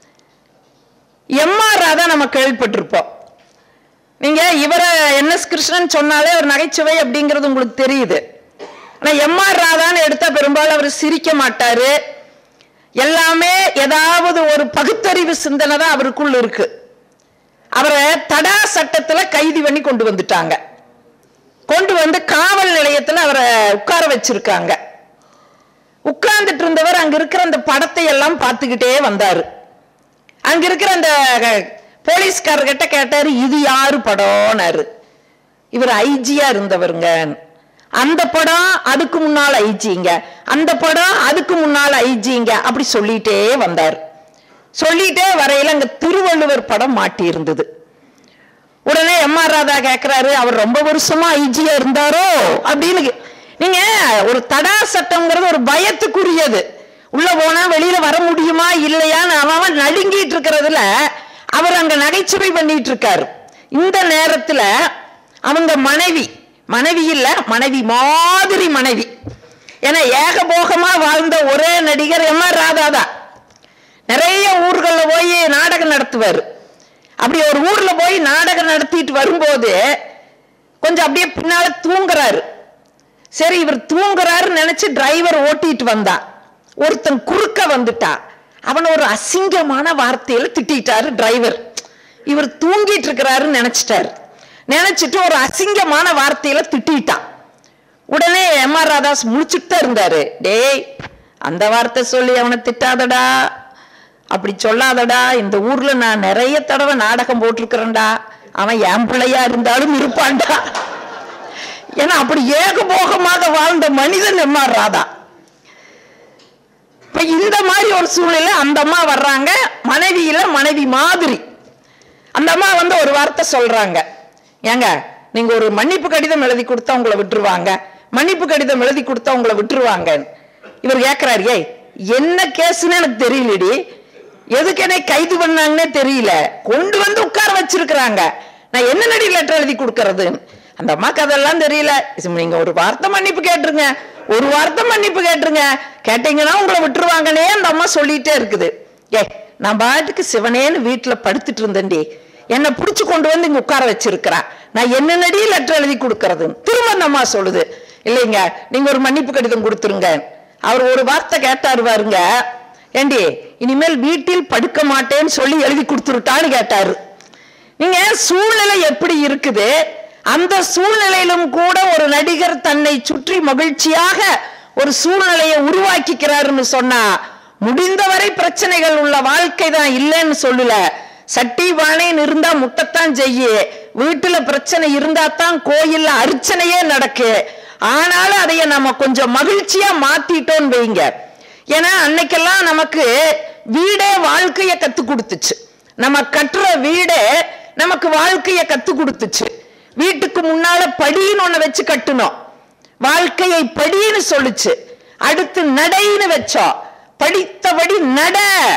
எம்ஆர் ராதா நம்ம கேள்விப்பட்டிருப்போம் நீங்க இவரை என் எஸ் கிருஷ்ணன் சொன்னாலே ஒரு நகைச்சுவை அப்படிங்கிறது உங்களுக்கு தெரியுது ஆனா எம்ஆர் ராதான்னு எடுத்தா பெரும்பாலும் அவர் சிரிக்க மாட்டாரு எல்லாமே ஏதாவது ஒரு பகுத்தறிவு சிந்தனை தான் அவருக்குள்ள இருக்கு அவரை தடா சட்டத்துல கைது பண்ணி கொண்டு வந்துட்டாங்க கொண்டு வந்து காவல் நிலையத்துல அவரை உட்கார வச்சிருக்காங்க உட்கார்ந்துட்டு இருந்தவர் அங்க இருக்கிற அந்த படத்தை எல்லாம் பார்த்துக்கிட்டே வந்தாரு அங்க இருக்கிற அந்த போலீஸ்காரர்கிட்ட கேட்டாரு இது யாரு படம்னாரு இவர் ஐஜியா இருந்தவருங்க அந்த படம் அதுக்கு முன்னால் ஐஜிங்க அந்த படம் அதுக்கு முன்னால் ஐஜிங்க அப்படி சொல்லிட்டே வந்தார் சொல்லிட்டே வரையில அங்க திருவள்ளுவர் படம் மாட்டி இருந்தது உடனே எம் ஆர் ராதா கேக்குறாரு அவர் ரொம்ப வருஷமா ஐஜியா இருந்தாரோ அப்படின்னு கே- நீங்க ஒரு தடா சட்டம்ங்கிறது ஒரு பயத்துக்குரியது உள்ள போனா வெளியில வர முடியுமா இல்லையான்னு அவன் அவன் நடுங்கிட்டு இருக்கிறதுல அவர் அங்க நகைச்சுவை பண்ணிட்டு இருக்காரு இந்த நேரத்துல அவங்க மனைவி மனைவி இல்ல மனைவி மாதிரி மனைவி ஏன்னா ஏகபோகமா வாழ்ந்த ஒரே நடிகர் எம் ஆர் ராதா தான் நிறைய ஊர்கள்ல போய் நாடகம் நடத்துவார் அப்படி ஒரு ஊர்ல போய் நாடகம் நடத்திட்டு வரும்போது கொஞ்சம் அப்படியே பின்னால தூங்குறாரு சரி இவர் தூங்குறாருன்னு நினைச்சு டிரைவர் ஓட்டிட்டு வந்தா ஒருத்தன் குறுக்க வந்துட்டா அவன் ஒரு அசிங்கமான வார்த்தையில திட்டிட்டாரு டிரைவர் இவர் தூங்கிட்டு இருக்கிறாருன்னு நினைச்சிட்டாரு நினைச்சிட்டு ஒரு அசிங்கமான வார்த்தையில திட்டிட்டான் உடனே எம் ஆர் ராதாஸ் முழிச்சுட்டு தான் இருந்தாரு டேய் அந்த வார்த்தை சொல்லி அவனை திட்டாதடா அப்படி சொல்லாதடா இந்த ஊர்ல நான் நிறைய தடவை நாடகம் போட்டிருக்கிறேன்டா அவன் என் பிள்ளையா இருந்தாலும் இருப்பான்டா ஏன்னா அப்படி ஏகபோகமாக வாழ்ந்த மனிதன் எம் ஆர் ராதா இப்ப இந்த மாதிரி ஒரு சூழ்நிலை அந்த அம்மா வர்றாங்க மனைவியில மனைவி மாதிரி அந்த அம்மா வந்து ஒரு வார்த்தை சொல்றாங்க ஏங்க நீங்க ஒரு மன்னிப்பு கடிதம் எழுதி கொடுத்தா உங்களை விட்டுருவாங்க மன்னிப்பு கடிதம் எழுதி கொடுத்தா உங்களை விட்டுருவாங்க இவர் கேக்குறாரு ஏய் என்ன கேஸ்னு எனக்கு தெரியலடி எதுக்கு என்னை கைது பண்ணாங்கன்னே தெரியல கொண்டு வந்து உட்கார வச்சிருக்கிறாங்க நான் என்ன நடி லெட்டர் எழுதி கொடுக்கறது அந்த அம்மாக்கு அதெல்லாம் தெரியல இது நீங்க ஒரு வார்த்தை மன்னிப்பு கேட்டுருங்க ஒரு வார்த்தை மன்னிப்பு கேட்டுருங்க கேட்டீங்கன்னா உங்களை விட்டுருவாங்கன்னே அந்த அம்மா சொல்லிட்டே இருக்குது ஏ நான் பாட்டுக்கு சிவனேன்னு வீட்டுல படுத்துட்டு இருந்தேன்டி என்னை பிடிச்சு கொண்டு வந்து இங்க உட்கார வச்சிருக்கிறா நான் என்ன நடி லெட்டர் எழுதி கொடுக்கறது திரும்ப அந்த அம்மா சொல்லுது இல்லைங்க நீங்க ஒரு மன்னிப்பு கடிதம் கொடுத்துருங்க அவர் ஒரு வார்த்தை கேட்டாரு பாருங்க ஏண்டி இனிமேல் வீட்டில் படுக்க மாட்டேன்னு சொல்லி எழுதி கொடுத்துருட்டான்னு கேட்டாரு நீங்க சூழ்நிலை எப்படி இருக்குது அந்த சூழ்நிலையிலும் கூட ஒரு நடிகர் தன்னை சுற்றி மகிழ்ச்சியாக ஒரு சூழ்நிலையை உருவாக்கிக்கிறாருன்னு சொன்னா முடிந்தவரை பிரச்சனைகள் உள்ள வாழ்க்கை தான் இல்லைன்னு சொல்லல சட்டி பானைன்னு இருந்தா முட்டத்தான் செய்ய வீட்டுல பிரச்சனை இருந்தா தான் கோயில்ல அர்ச்சனையே நடக்கு ஆனாலும் அதைய நம்ம கொஞ்சம் மகிழ்ச்சியா மாத்திட்டோம்னு வைங்க ஏன்னா அன்னைக்கெல்லாம் நமக்கு வீடே வாழ்க்கைய கத்து கொடுத்துச்சு நம்ம கட்டுற வீடே நமக்கு வாழ்க்கைய கத்து கொடுத்துச்சு வீட்டுக்கு முன்னால படின்னு ஒண்ணு வச்சு கட்டணும் வாழ்க்கையை படின்னு சொல்லுச்சு அடுத்து நடைன்னு வச்சோம் படித்தபடி நட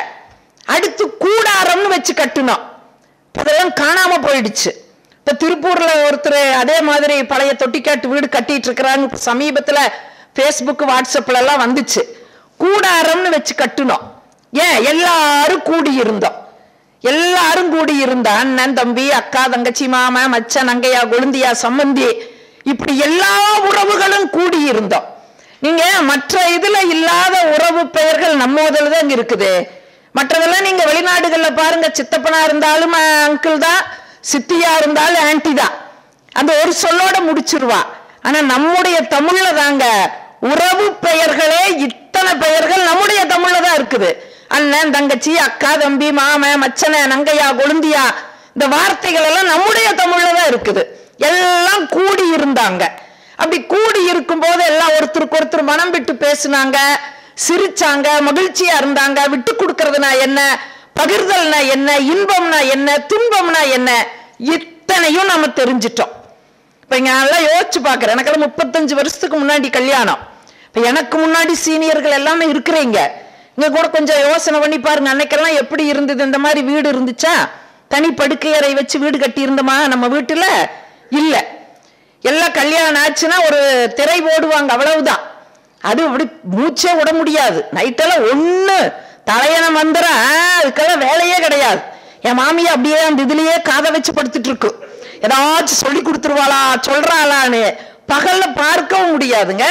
அடுத்து கூடாரம்னு வச்சு கட்டணும் அதெல்லாம் காணாம போயிடுச்சு இப்ப திருப்பூர்ல ஒருத்தர் அதே மாதிரி பழைய தொட்டிக்காட்டு வீடு கட்டிட்டு இருக்கிறாங்க இப்ப சமீபத்துல பேஸ்புக் வாட்ஸ்அப்ல எல்லாம் வந்துச்சு கூடாரம்னு வச்சு கட்டணும் ஏன் எல்லாரும் கூடி இருந்தோம் எல்லாரும் கூடி இருந்தா அண்ணன் தம்பி அக்கா தங்கச்சி மாமா மச்சன் நங்கையா கொழுந்தியா சம்பந்தி இப்படி எல்லா உறவுகளும் கூடி இருந்தோம் நீங்க மற்ற இதுல இல்லாத உறவு பெயர்கள் நம்ம இதுல தான் இங்க இருக்குது மற்றதெல்லாம் நீங்க வெளிநாடுகள்ல பாருங்க சித்தப்பனா இருந்தாலும் அங்கிள் தான் சித்தியா இருந்தாலும் ஆன்டி தான் அந்த ஒரு சொல்லோட முடிச்சிருவா ஆனா நம்முடைய தமிழ்ல தாங்க உறவு பெயர்களே இத்தனை பெயர்கள் நம்முடைய தமிழ்ல தான் இருக்குது அண்ணன் தங்கச்சி அக்கா தம்பி மாம மச்சன நங்கையா கொழுந்தியா இந்த வார்த்தைகள் எல்லாம் நம்முடைய தமிழ்ல தான் இருக்குது எல்லாம் கூடி இருந்தாங்க அப்படி கூடி இருக்கும் போது எல்லாம் ஒருத்தருக்கு ஒருத்தர் மனம் விட்டு பேசுனாங்க சிரிச்சாங்க மகிழ்ச்சியா இருந்தாங்க விட்டு கொடுக்கறதுனா என்ன பகிர்தல்னா என்ன இன்பம்னா என்ன துன்பம்னா என்ன இத்தனையும் நம்ம தெரிஞ்சிட்டோம் இப்ப இங்க நல்லா யோசிச்சு பாக்குறேன் எனக்கெல்லாம் முப்பத்தஞ்சு வருஷத்துக்கு முன்னாடி கல்யாணம் இப்ப எனக்கு முன்னாடி சீனியர்கள் எல்லாமே இருக்கிறீங்க இங்க கூட கொஞ்சம் யோசனை பண்ணி பாருங்க அன்னைக்கெல்லாம் எப்படி இருந்தது இந்த மாதிரி வீடு இருந்துச்சா தனி படுக்கை அறை வச்சு வீடு கட்டி இருந்தோமா நம்ம வீட்டுல இல்ல எல்லாம் கல்யாணம் ஆச்சுன்னா ஒரு திரை போடுவாங்க அவ்வளவுதான் அது அப்படி மூச்சே விட முடியாது நைட்டெல்லாம் ஒண்ணு தலையண மந்திரம் ஆ, அதுக்கெல்லாம் வேலையே கிடையாது என் மாமியா அப்படியே அந்த இதுலயே காதை வச்சு படுத்துட்டு இருக்கு ஏதாச்சும் சொல்லி கொடுத்துருவாளா சொல்றாளான்னு பகல்ல பார்க்கவும் முடியாதுங்க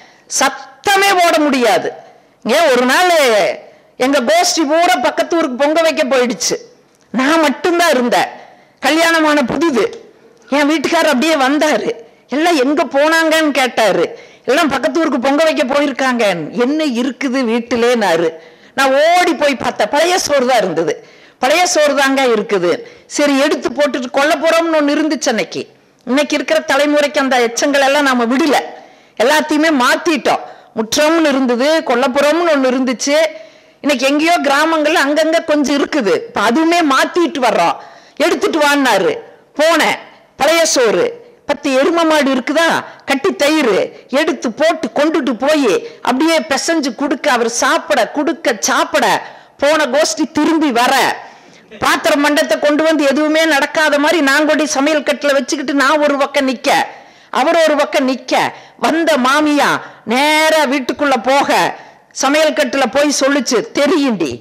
சத்தமே போட முடியாது ஏன் ஒரு நாள் எங்க கோஷ்டி பூரா பக்கத்து ஊருக்கு பொங்க வைக்க போயிடுச்சு நான் மட்டும்தான் இருந்தேன் கல்யாணமான புதிது என் வீட்டுக்காரர் அப்படியே வந்தாரு எல்லாம் எங்க போனாங்கன்னு கேட்டாரு எல்லாம் பக்கத்து ஊருக்கு பொங்க வைக்க போயிருக்காங்க என்ன இருக்குது வீட்டிலேனாரு நான் ஓடி போய் பார்த்தேன் பழைய சோறு தான் இருந்தது பழைய சோறு தாங்க இருக்குது சரி எடுத்து போட்டுட்டு கொல்ல போறோம்னு ஒன்று இருந்துச்சு அன்னைக்கு இன்னைக்கு இருக்கிற தலைமுறைக்கு அந்த எச்சங்கள் எல்லாம் நாம விடல எல்லாத்தையுமே மாத்திட்டோம் முற்றம்னு இருந்தது கொல்லப்புறம்னு ஒண்ணு இருந்துச்சு இன்னைக்கு எங்கேயோ கிராமங்கள்ல அங்கங்க கொஞ்சம் இருக்குது இப்ப அதுவுமே மாத்திட்டு வர்றோம் எடுத்துட்டு வான்னாரு போனேன் பழைய சோறு பத்து எரும மாடு இருக்குதா கட்டி தயிர் எடுத்து போட்டு கொண்டுட்டு போய் அப்படியே பிசைஞ்சு குடுக்க அவர் சாப்பிட குடுக்க சாப்பிட போன கோஷ்டி திரும்பி வர பாத்திர மண்டத்தை கொண்டு வந்து எதுவுமே நடக்காத மாதிரி நான் கொண்டு சமையல் கட்டில வச்சுக்கிட்டு நான் ஒரு பக்கம் நிக்க அவர் ஒரு பக்கம் நிக்க வந்த மாமியா நேரா வீட்டுக்குள்ள போக சமையல் கட்டுல போய் சொல்லுச்சு தெரியுண்டி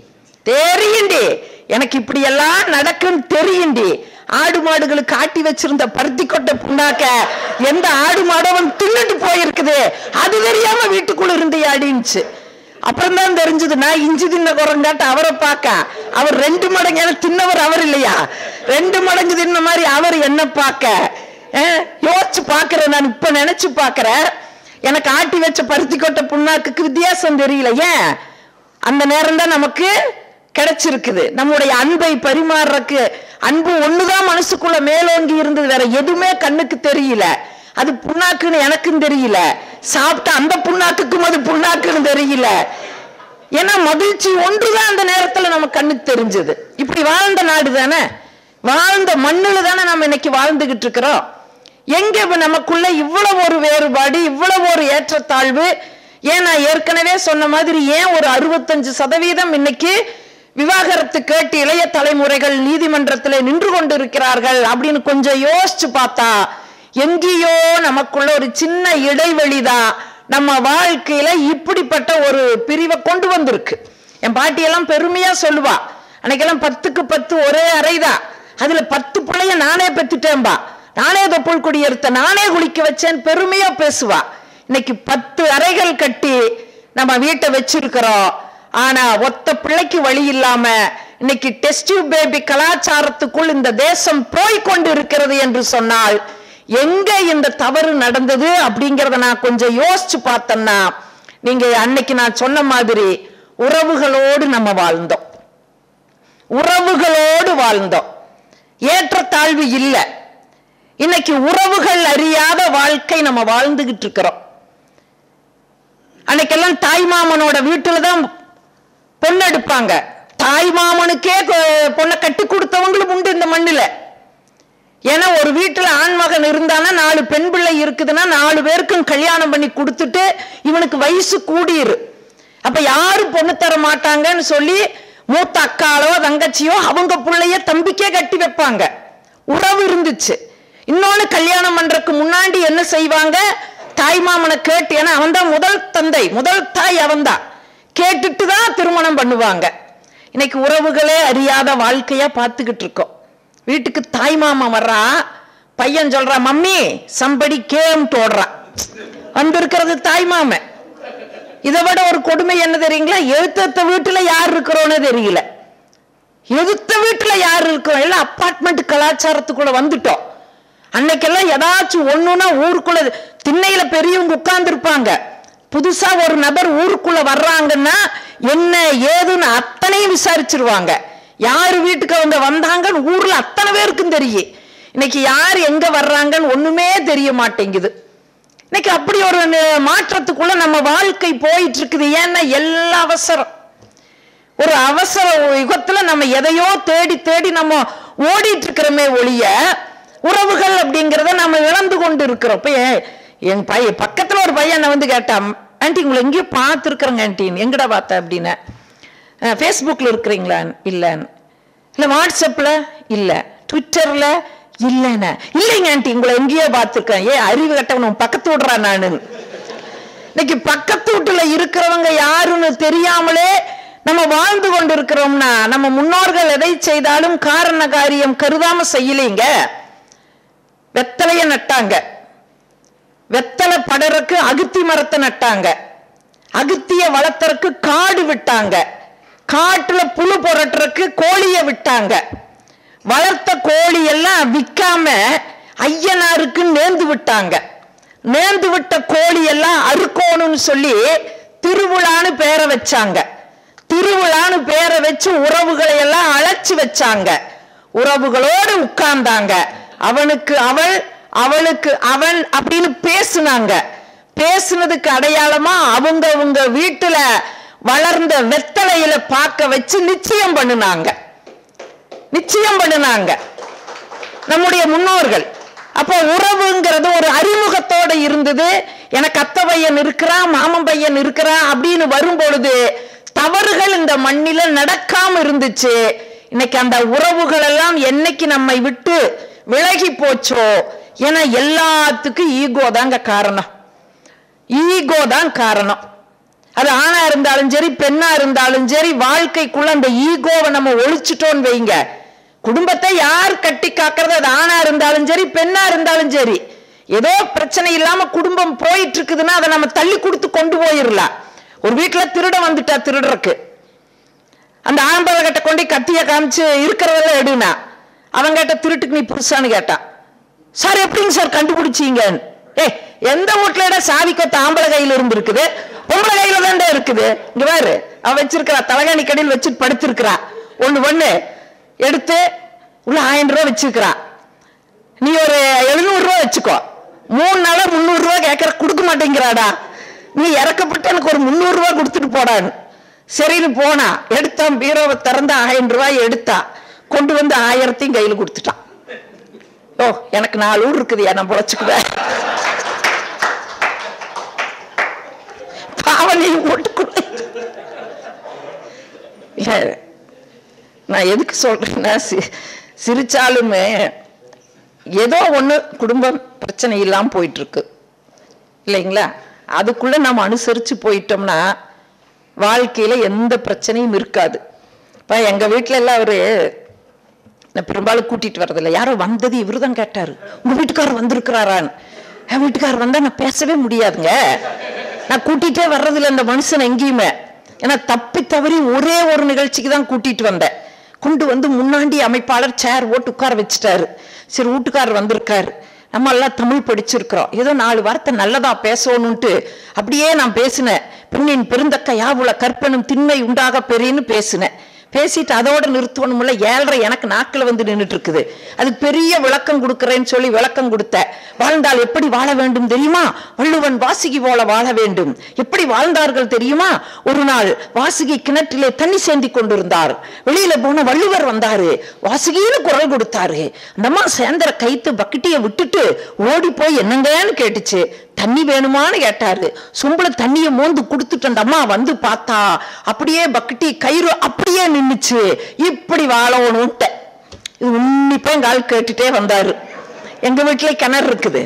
தெரியுண்டி எனக்கு இப்படி எல்லாம் நடக்கும் தெரியுண்டி ஆடு மாடுகளுக்கு ஆட்டி வச்சிருந்த பருத்தி கொட்டை புண்ணாக்க எந்த ஆடு மாடவன் தின்னுட்டு போயிருக்குது அது தெரியாம வீட்டுக்குள்ள இருந்தியாடின்ச்சு அப்புறம் தான் தெரிஞ்சது நான் இஞ்சி தின்ன குரங்காட்ட அவரை பார்க்க அவர் ரெண்டு மடங்கு ஏன்னா தின்னவர் அவர் இல்லையா ரெண்டு மடங்கு தின்ன மாதிரி அவர் என்ன பார்க்க அஹ், யோசிச்சு பார்க்கிறேன் நான் இப்ப நினைச்சு பார்க்கிறேன் எனக்கு ஆட்டி வச்ச பருத்தி கொட்டை புண்ணாக்குக்கு வித்தியாசம் தெரியல ஏன் அந்த நேரம் தான் நமக்கு கிடைச்சிருக்குது நம்முடைய அன்பை பரிமாறுறதுக்கு அன்பு ஒண்ணுதான் மனசுக்குள்ள மேலோங்கி இருந்தது வேற எதுவுமே கண்ணுக்கு தெரியல அது புண்ணாக்குன்னு எனக்கும் தெரியல சாப்பிட்ட அந்த புண்ணாக்குக்கும் அது புண்ணாக்குன்னு தெரியல ஏன்னா மகிழ்ச்சி ஒன்றுதான் அந்த நேரத்துல நம்ம கண்ணுக்கு தெரிஞ்சது இப்படி வாழ்ந்த நாடு தானே வாழ்ந்த மண்ணுல தானே நம்ம இன்னைக்கு வாழ்ந்துகிட்டு இருக்கிறோம் எங்க இப்ப நமக்குள்ள இவ்வளவு ஒரு வேறுபாடு இவ்வளவு ஒரு ஏற்றத்தாழ்வு ஏன் நான் ஏற்கனவே சொன்ன மாதிரி ஏன் ஒரு அறுபத்தஞ்சு சதவீதம் இன்னைக்கு விவாகரத்து கேட்டு இளைய தலைமுறைகள் நீதிமன்றத்தில் நின்று கொண்டிருக்கிறார்கள் அப்படின்னு கொஞ்சம் யோசிச்சு பார்த்தா எங்கேயோ நமக்குள்ள ஒரு சின்ன இடைவெளிதான் நம்ம வாழ்க்கையில இப்படிப்பட்ட ஒரு பிரிவை கொண்டு வந்திருக்கு என் பாட்டியெல்லாம் பெருமையா சொல்லுவா அன்னைக்கெல்லாம் பத்துக்கு பத்து ஒரே அறைதான் அதுல பத்து பிள்ளைய நானே பெத்துட்டேன்பா நானே தொப்புள் குடியெடுத்த நானே குளிக்க வச்சேன் பெருமையா பேசுவா இன்னைக்கு பத்து அறைகள் கட்டி நம்ம வீட்டை வச்சிருக்கிறோம் ஆனா ஒத்த பிள்ளைக்கு வழி இல்லாம இன்னைக்கு டெஸ்ட் பேபி கலாச்சாரத்துக்குள் இந்த தேசம் போய் கொண்டு இருக்கிறது என்று சொன்னால் எங்க இந்த தவறு நடந்தது அப்படிங்கறத நான் கொஞ்சம் யோசிச்சு பார்த்தேன்னா நீங்க அன்னைக்கு நான் சொன்ன மாதிரி உறவுகளோடு நம்ம வாழ்ந்தோம் உறவுகளோடு வாழ்ந்தோம் ஏற்றத்தாழ்வு இல்லை இன்னைக்கு உறவுகள் அறியாத வாழ்க்கை நம்ம வாழ்ந்துகிட்டு இருக்கிறோம் அன்னைக்கெல்லாம் தாய்மாமனோட வீட்டுல தான் பொண்ணு எடுப்பாங்க தாய்மாமனுக்கே கொ- பொண்ணை கட்டி கொடுத்தவங்களும் உண்டு இந்த மண்ணுல ஏன்னா ஒரு வீட்டுல ஆண்மகன் இருந்தானா நாலு பெண் பிள்ளை இருக்குதுன்னா நாலு பேருக்கும் கல்யாணம் பண்ணி கொடுத்துட்டு இவனுக்கு வயசு கூடிரு அப்ப யாரும் பொண்ணு தர மாட்டாங்கன்னு சொல்லி மூத்த அக்காளோ தங்கச்சியோ அவங்க பிள்ளைய தம்பிக்கே கட்டி வைப்பாங்க உறவு இருந்துச்சு இன்னொன்னு கல்யாணம் பண்றதுக்கு முன்னாடி என்ன செய்வாங்க தாய் மாமனை கேட்டு ஏன்னா அவன் தான் முதல் தந்தை முதல் தாய் அவன்தான் கேட்டுட்டு தான் திருமணம் பண்ணுவாங்க இன்னைக்கு உறவுகளே அறியாத வாழ்க்கையா பார்த்துக்கிட்டு இருக்கோம் வீட்டுக்கு தாய் மாமா வர்றா பையன் சொல்றா மம்மி சம்படி கேம் ஓடுறான் வந்திருக்கிறது தாய் மாமன் இதை விட ஒரு கொடுமை என்ன தெரியுங்களா எழுத்தத்த வீட்டுல யார் இருக்கிறோன்னு தெரியல எதிர்த்த வீட்டுல யார் இருக்கிறோம் எல்லாம் அப்பார்ட்மெண்ட் கலாச்சாரத்துக்குள்ள வந்துட்டோம் அன்னைக்கெல்லாம் ஏதாச்சும் ஒண்ணுன்னா ஊருக்குள்ள திண்ணையில பெரியவங்க உட்கார்ந்து இருப்பாங்க புதுசா ஒரு நபர் ஊருக்குள்ள வர்றாங்கன்னா என்ன ஏதுன்னு அத்தனையும் விசாரிச்சிருவாங்க யார் வீட்டுக்கு அவங்க வந்தாங்கன்னு ஊர்ல அத்தனை பேருக்கும் தெரியும் இன்னைக்கு யார் எங்க வர்றாங்கன்னு ஒண்ணுமே தெரிய மாட்டேங்குது இன்னைக்கு அப்படி ஒரு ந- மாற்றத்துக்குள்ள நம்ம வாழ்க்கை போயிட்டு இருக்குது ஏன்னா எல்லா அவசரம் ஒரு அவசர யுகத்துல நம்ம எதையோ தேடி தேடி நம்ம ஓடிட்டு இருக்கிறோமே ஒழிய உறவுகள் அப்படிங்கிறத நம்ம இழந்து கொண்டு இருக்கிறோம் இப்ப என்- என் பையன் பக்கத்துல ஒரு பையன் என்னை வந்து கேட்டான் ஆண்டி உங்களை எங்கேயோ பார்த்துருக்குறேங்க ஆண்டி எங்கடா பார்த்த அப்படின்னு ஃபேஸ்புக்கில் இருக்கிறீங்களா இல்லைன்னு இல்லை வாட்ஸ்அப்பில் இல்லை ட்விட்டரில் இல்லைண்ணே இல்லைங்க ஆண்டி உங்களை எங்கேயோ பார்த்துருக்கேன் ஏ அறிவு கட்டவன் உன் பக்கத்து விடுறா நானு இன்னைக்கு பக்கத்து வீட்டுல இருக்கிறவங்க யாருன்னு தெரியாமலே நம்ம வாழ்ந்து கொண்டு இருக்கிறோம்னா நம்ம முன்னோர்கள் எதை செய்தாலும் காரண காரியம் கருதாம செய்யலீங்க வெத்தலைய நட்டாங்க வெத்தலை படறக்கு அகுத்தி மரத்தை நட்டாங்க அகுத்திய வளர்த்தறக்கு காடு விட்டாங்க காட்டுல புழு புரட்டுறக்கு கோழிய விட்டாங்க வளர்த்த கோழி எல்லாம் விற்காம ஐயனாருக்கு நேர்ந்து விட்டாங்க நேர்ந்து விட்ட கோழி எல்லாம் அறுக்கோணும்னு சொல்லி திருவிழான்னு பேரை வச்சாங்க திருவிழான்னு பேரை வச்சு உறவுகளை எல்லாம் அழைச்சு வச்சாங்க உறவுகளோடு உட்கார்ந்தாங்க அவனுக்கு அவள் அவளுக்கு அவன் அப்படின்னு பேசுனாங்க பேசுனதுக்கு அடையாளமா அவங்க அவங்க வீட்டுல வளர்ந்த வெத்தலையில பார்க்க வச்சு நிச்சயம் பண்ணுனாங்க நிச்சயம் பண்ணுனாங்க நம்முடைய முன்னோர்கள் அப்போ உறவுங்கிறது ஒரு அறிமுகத்தோட இருந்தது எனக்கு அத்தை பையன் இருக்கிறான் மாமன் பையன் இருக்கிறான் அப்படின்னு வரும்பொழுது தவறுகள் இந்த மண்ணில நடக்காம இருந்துச்சு இன்னைக்கு அந்த உறவுகள் எல்லாம் என்னைக்கு நம்மை விட்டு விலகி போச்சோ ஏன்னா எல்லாத்துக்கும் ஈகோ தாங்க காரணம் ஈகோ தான் காரணம் அது ஆணா இருந்தாலும் சரி பெண்ணா இருந்தாலும் சரி வாழ்க்கைக்குள்ள அந்த ஈகோவை நம்ம ஒழிச்சிட்டோன்னு வைங்க குடும்பத்தை யார் கட்டி காக்கிறது அது ஆணா இருந்தாலும் சரி பெண்ணா இருந்தாலும் சரி ஏதோ பிரச்சனை இல்லாம குடும்பம் போயிட்டு இருக்குதுன்னா அதை நம்ம தள்ளி கொடுத்து கொண்டு போயிடலாம் ஒரு வீட்டுல திருட வந்துட்டா திருடுறக்கு அந்த ஆம்பளை கிட்ட கொண்டு கத்திய காமிச்சு இருக்கிறதெல்லாம் எடுனா அவன் கேட்ட திருட்டுக்கு நீ புருஷான்னு கேட்டான் சார் எப்படிங்க சார் கண்டுபிடிச்சீங்க ஏ எந்த வீட்டுல சாவி கொத்த ஆம்பளை கையில இருந்து இருக்குது பொம்பளை கையில தான் இருக்குது இங்க பாரு அவ வச்சிருக்கிறா தலகாணி கடையில் வச்சுட்டு படுத்திருக்கிறா ஒண்ணு ஒண்ணு எடுத்து உள்ள ஆயிரம் ரூபாய் வச்சிருக்கிறா நீ ஒரு எழுநூறு ரூபாய் வச்சுக்கோ மூணு நாளா முந்நூறு ரூபாய் கேட்கற கொடுக்க மாட்டேங்கிறாடா நீ இறக்கப்பட்டு எனக்கு ஒரு முந்நூறு ரூபாய் கொடுத்துட்டு போடான்னு சரின்னு போனா எடுத்தான் பீரோவை திறந்து ஆயிரம் ரூபாய் எடுத்தா கொண்டு வந்து ஆயிரத்தையும் கையில் கொடுத்துட்டான் ஓ எனக்கு நாலு ஊர் இருக்குதுயா நான் பொழைச்சுக்குவேன் பாவனையும் போட்டு கொடு இல்ல, நான் எதுக்கு சொல்றேன்னா சி- சிரிச்சாலுமே ஏதோ ஒண்ணு குடும்பம் பிரச்சனை இல்லாம போயிட்டு இருக்கு இல்லைங்களா அதுக்குள்ள நம்ம அனுசரிச்சு போயிட்டோம்னா வாழ்க்கையில எந்த பிரச்சனையும் இருக்காது இப்ப எங்க வீட்டுல எல்லாம் அவரு நான் பெரும்பாலும் கூட்டிட்டு வர்றதில்ல யாரோ வந்தது இவரு தான் கேட்டாரு உங்க வீட்டுக்காரர் வந்திருக்கிறாரான்னு என் வீட்டுக்காரர் வந்தா நான் பேசவே முடியாதுங்க நான் கூட்டிட்டே வர்றதில்ல இந்த மனுஷன் எங்கேயுமே ஏன்னா தப்பி தவறி ஒரே ஒரு நிகழ்ச்சிக்கு தான் கூட்டிட்டு வந்தேன் கொண்டு வந்து முன்னாடி அமைப்பாளர் சேர் ஓட்டு உட்கார வச்சுட்டாரு சரி வீட்டுக்காரர் வந்திருக்காரு நம்ம எல்லாம் தமிழ் படிச்சிருக்கிறோம் ஏதோ நாலு வார்த்தை நல்லதா பேசணும்ட்டு அப்படியே நான் பேசினேன் பெண்ணின் பெருந்தக்க யாவுல கற்பனும் திண்மை உண்டாக பெரியன்னு பேசினேன் பேசிட்டு அதோட நிறுத்தணும்ல ஏழரை எனக்கு நாக்கில் வந்து நின்றுட்டு இருக்குது அதுக்கு பெரிய விளக்கம் கொடுக்குறேன்னு சொல்லி விளக்கம் கொடுத்தேன் வாழ்ந்தால் எப்படி வாழ வேண்டும் தெரியுமா வள்ளுவன் வாசுகி போல வாழ வேண்டும் எப்படி வாழ்ந்தார்கள் தெரியுமா ஒரு நாள் வாசுகி கிணற்றிலே தண்ணி சேந்தி கொண்டிருந்தார் வெளியில போன வள்ளுவர் வந்தாரு வாசுகின்னு குரல் கொடுத்தாரு அந்த அம்மா சேந்திர கைத்து பக்கெட்டிய விட்டுட்டு ஓடி போய் என்னங்கன்னு கேட்டுச்சு தண்ணி வேணுமான்னு கேட்டாரு சொம்புல தண்ணிய மோந்து கொடுத்துட்டு அந்த அம்மா வந்து பார்த்தா அப்படியே பக்கெட்டி கயிறு அப்படியே நின்னுச்சு இப்படி வாழணும்ட்ட இது உன்னிப்பா எங்க ஆள் கேட்டுட்டே வந்தாரு எங்க வீட்டுல கிணறு இருக்குது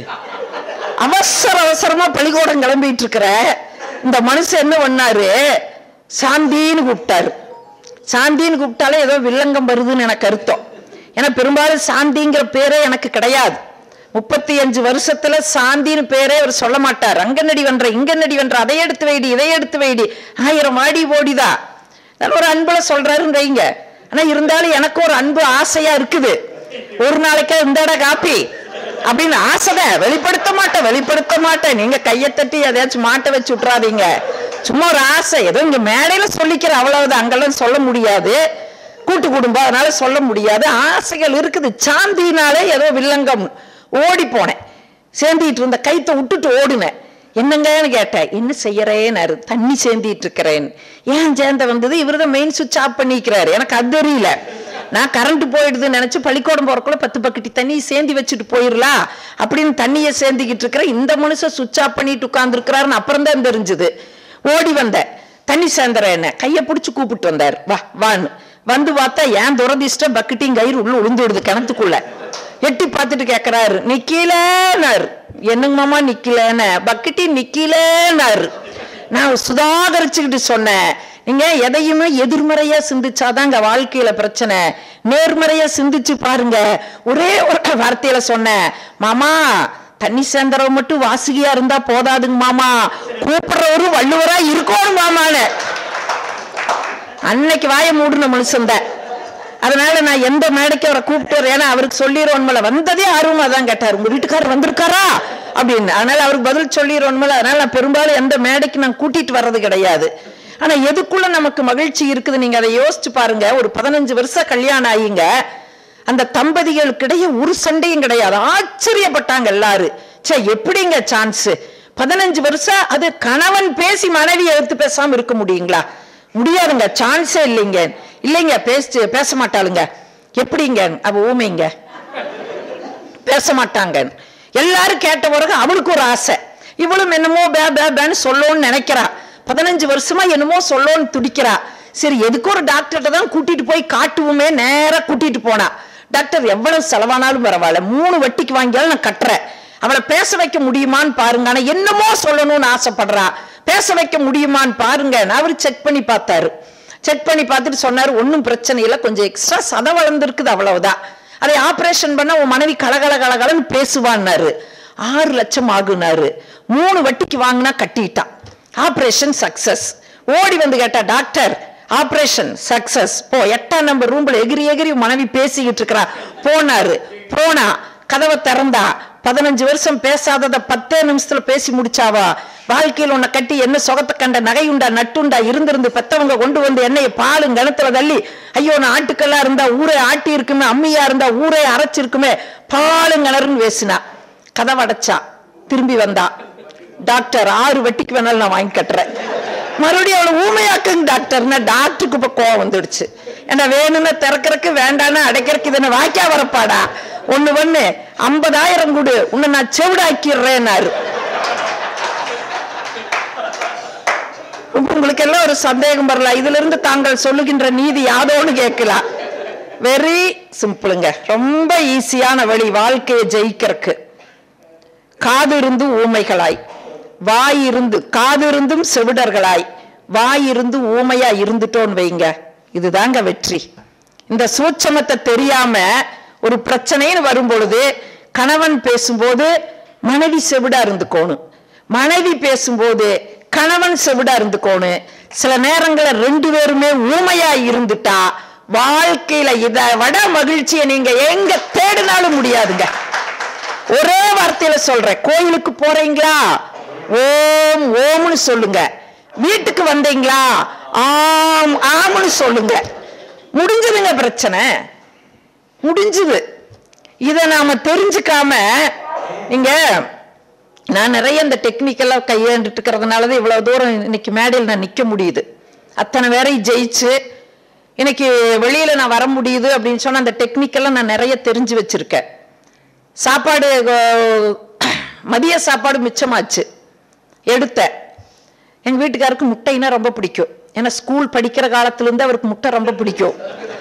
அவசர அவசரமா பள்ளிக்கூடம் கிளம்பிட்டு இருக்கிற இந்த மனுஷன் என்ன பண்ணாரு சாந்தின்னு கூப்பிட்டாரு சாந்தின்னு கூப்பிட்டாலே ஏதோ வில்லங்கம் வருதுன்னு எனக்கு அர்த்தம் ஏன்னா பெரும்பாலும் சாந்திங்கிற பேரே எனக்கு கிடையாது முப்பத்தி அஞ்சு வருஷத்துல சாந்தின்னு பேரே அவர் சொல்ல மாட்டார் அங்க நடி வென்ற இங்க நடி வென்ற அதை எடுத்து வைடி இதை எடுத்து வைடி ஆயிரம் வாடி ஓடிதா அதனால ஒரு அன்புல சொல்றாருன்னு வைங்க ஆனா இருந்தாலும் எனக்கு ஒரு அன்பு ஆசையா இருக்குது ஒரு நாளைக்கா இந்தாடா காப்பி அப்படின்னு ஆசைதான் வெளிப்படுத்த மாட்டேன் வெளிப்படுத்த மாட்டேன் நீங்க கையை தட்டி எதையாச்சும் மாட்ட வச்சு விட்றாதீங்க சும்மா ஒரு ஆசை ஏதோ இங்க மேடையில சொல்லிக்கிற அவ்வளவுதான் அங்கெல்லாம் சொல்ல முடியாது கூட்டு குடும்பம் அதனால சொல்ல முடியாது ஆசைகள் இருக்குது சாந்தினாலே ஏதோ வில்லங்கம் ஓடி போனேன் சேர்ந்திட்டு இருந்த கைத்தை விட்டுட்டு ஓடினேன் என்னங்கன்னு கேட்டேன் என்ன செய்யறேன்னாரு தண்ணி சேர்ந்திட்டு இருக்கிறேன் ஏன் சேர்ந்த வந்தது இவரு தான் மெயின் சுவிட்ச் ஆஃப் பண்ணிக்கிறாரு எனக்கு அது தெரியல நான் கரண்ட் போயிடுதுன்னு நினைச்சு பள்ளிக்கூடம் போறக்குள்ள பத்து பக்கெட்டி தண்ணி சேர்ந்து வச்சுட்டு போயிடலாம் அப்படின்னு தண்ணியை சேர்ந்துக்கிட்டு இருக்கிறேன் இந்த மனுஷன் சுவிட்ச் ஆஃப் பண்ணிட்டு உட்கார்ந்துருக்கிறாருன்னு அப்புறம் தான் தெரிஞ்சுது ஓடி வந்தேன் தண்ணி சேர்ந்துற என்ன கையை பிடிச்சு கூப்பிட்டு வந்தார் வா வான்னு வந்து பார்த்தா ஏன் துரதிஷ்டம் பக்கெட்டிங் கயிறு உள்ள உளுந்துடுது கிணத்துக்குள்ள எட்டி பார்த்துட்டு கேட்கிறாரு நிக்கலனாரு என்னங்க மாமா நிக்கலன்னு பக்கெட்டி நிக்கலனாரு நான் சுதாகரிச்சுக்கிட்டு சொன்னேன் நீங்க எதையுமே எதிர்மறையா சிந்திச்சாதாங்க வாழ்க்கையில பிரச்சனை நேர்மறையா சிந்திச்சு பாருங்க ஒரே ஒரு வார்த்தையில சொன்னேன் மாமா தண்ணி சேர்ந்தரவ மட்டும் வாசுகியா இருந்தா போதாதுங்க மாமா கூப்பிடுறவரும் வள்ளுவரா இருக்கணும் மாமான்னு அன்னைக்கு வாய மூடின மனுஷன்தான் அதனால நான் எந்த மேடைக்கு அவரை கூப்பிட்டு வரேன் ஏன்னா அவருக்கு சொல்லிடுவோன்மல வந்ததே ஆர்வமா தான் கேட்டார் உங்க வீட்டுக்காரர் வந்திருக்காரா அப்படின்னு அதனால அவருக்கு பதில் சொல்லிடுவோன்மல அதனால நான் பெரும்பாலும் எந்த மேடைக்கு நான் கூட்டிட்டு வர்றது கிடையாது ஆனா எதுக்குள்ள நமக்கு மகிழ்ச்சி இருக்குது நீங்க அதை யோசிச்சு பாருங்க ஒரு பதினஞ்சு வருஷம் கல்யாணம் ஆகிங்க அந்த தம்பதிகளுக்கிடையே ஒரு சண்டையும் கிடையாது ஆச்சரியப்பட்டாங்க எல்லாரும் சே எப்படிங்க சான்ஸ் பதினஞ்சு வருஷம் அது கணவன் பேசி மனைவி எடுத்து பேசாம இருக்க முடியுங்களா முடியாதுங்க சான்ஸே இல்லைங்க இல்லைங்க பேச பேச மாட்டாளுங்க எப்படிங்க அவ ஊமைங்க பேச மாட்டாங்க எல்லாரும் கேட்ட பிறகு அவளுக்கு ஒரு ஆசை இவளும் என்னமோ பே பே பேன்னு சொல்லணும்னு நினைக்கிறா பதினஞ்சு வருஷமா என்னமோ சொல்லணும்னு துடிக்கிறா சரி எதுக்கு ஒரு டாக்டர்கிட்ட தான் கூட்டிட்டு போய் காட்டுவோமே நேரா கூட்டிட்டு போனா டாக்டர் எவ்வளவு செலவானாலும் பரவாயில்ல மூணு வட்டிக்கு வாங்கியாலும் நான் கட்டுறேன் அவளை பேச வைக்க முடியுமான்னு பாருங்க ஆனா என்னமோ சொல்லணும்னு ஆசைப்படுறா பேச வைக்க முடியுமான்னு பாருங்க அவர் செக் பண்ணி பார்த்தாரு செக் பண்ணி பார்த்துட்டு சொன்னாரு ஒன்றும் பிரச்சனை இல்லை கொஞ்சம் எக்ஸ்ட்ரா சத வளர்ந்துருக்குது அவ்வளவுதான் அதை ஆபரேஷன் பண்ண உன் மனைவி கலகல கலகலன்னு பேசுவான்னாரு ஆறு லட்சம் ஆகுனாரு மூணு வட்டிக்கு வாங்கினா கட்டிட்டான் ஆபரேஷன் சக்சஸ் ஓடி வந்து கேட்டா டாக்டர் ஆபரேஷன் சக்சஸ் போ எட்டாம் நம்பர் ரூம்ல எகிரி எகிரி மனைவி பேசிக்கிட்டு இருக்கிறா போனாரு போனா கதவை திறந்தா பதினஞ்சு வருஷம் பேசாதத பத்தே நிமிஷத்துல பேசி முடிச்சாவா வாழ்க்கையில் உன்னை கட்டி என்ன சுகத்தை கண்ட நகையுண்டா நட்டுண்டா இருந்திருந்து பெத்தவங்க கொண்டு வந்து என்னைய பாலு கிணத்துல தள்ளி ஐயோ நான் ஆட்டுக்கல்லா இருந்தா ஊரே ஆட்டி இருக்குமே அம்மியா இருந்தா ஊரே அரைச்சிருக்குமே பாலு கிணறுன்னு பேசினா கதவை அடைச்சா திரும்பி வந்தா டாக்டர் ஆறு வட்டிக்கு வேணாலும் நான் வாங்கி கட்டுறேன் மறுபடியும் அவளை ஊமையாக்குங்க டாக்டர்னா டாக்டருக்கு இப்ப கோவம் வந்துடுச்சு ஏன்னா வேணும்னு திறக்கறக்கு வேண்டாம்னு அடைக்கிறதுக்கு இது என்ன வாய்க்கா வரப்பாடா ஒண்ணு ஒண்ணு ஐம்பதாயிரம் கொடு உன்னை நான் செவிடாக்கிடுறேன்னாரு உங்களுக்கு எல்லாம் ஒரு சந்தேகம் வரல இதுல இருந்து தாங்கள் சொல்லுகின்ற நீதி யாதோன்னு கேட்கலாம் வெரி சிம்பிளுங்க ரொம்ப ஈஸியான வழி வாழ்க்கையை ஜெயிக்கிறதுக்கு காது இருந்து ஊமைகளாய் வாய் இருந்து காது இருந்தும் செவிடர்களாய் வாய் இருந்து ஊமையா இருந்துட்டோன்னு வைங்க இதுதாங்க வெற்றி இந்த சூட்சமத்தை தெரியாம ஒரு பிரச்சனைன்னு வரும் பொழுது கணவன் பேசும்போது மனைவி செவிடா இருந்துக்கோணும் மனைவி பேசும்போது கணவன் செவிடா இருந்துக்கோணும் சில நேரங்களில் ரெண்டு பேருமே ஊமையா இருந்துட்டா வாழ்க்கையில இதை விட மகிழ்ச்சியை நீங்க எங்க தேடினாலும் முடியாதுங்க ஒரே வார்த்தையில சொல்றேன் கோயிலுக்கு போறீங்களா ஓம் ஓம்னு சொல்லுங்க வீட்டுக்கு வந்தீங்களா ஆம் ஆம்னு சொல்லுங்க முடிஞ்சதுங்க பிரச்சனை முடிஞ்சது இதை நாம தெரிஞ்சுக்காம நீங்க நான் நிறைய இந்த டெக்னிக்கெல்லாம் கையாண்டுட்டு இருக்கிறதுனால தான் இவ்வளவு தூரம் இன்னைக்கு மேடையில் நான் நிக்க முடியுது அத்தனை பேரையும் ஜெயிச்சு இன்னைக்கு வெளியில நான் வர முடியுது அப்படின்னு சொன்னா அந்த டெக்னிக்கெல்லாம் நான் நிறைய தெரிஞ்சு வச்சிருக்கேன் சாப்பாடு அஹ், மதிய சாப்பாடு மிச்சமாச்சு எடுத்தேன் எங்க வீட்டுக்காருக்கு முட்டைனா ரொம்ப பிடிக்கும் ஏன்னா ஸ்கூல் படிக்கிற காலத்துல இருந்து அவருக்கு முட்டை ரொம்ப பிடிக்கும்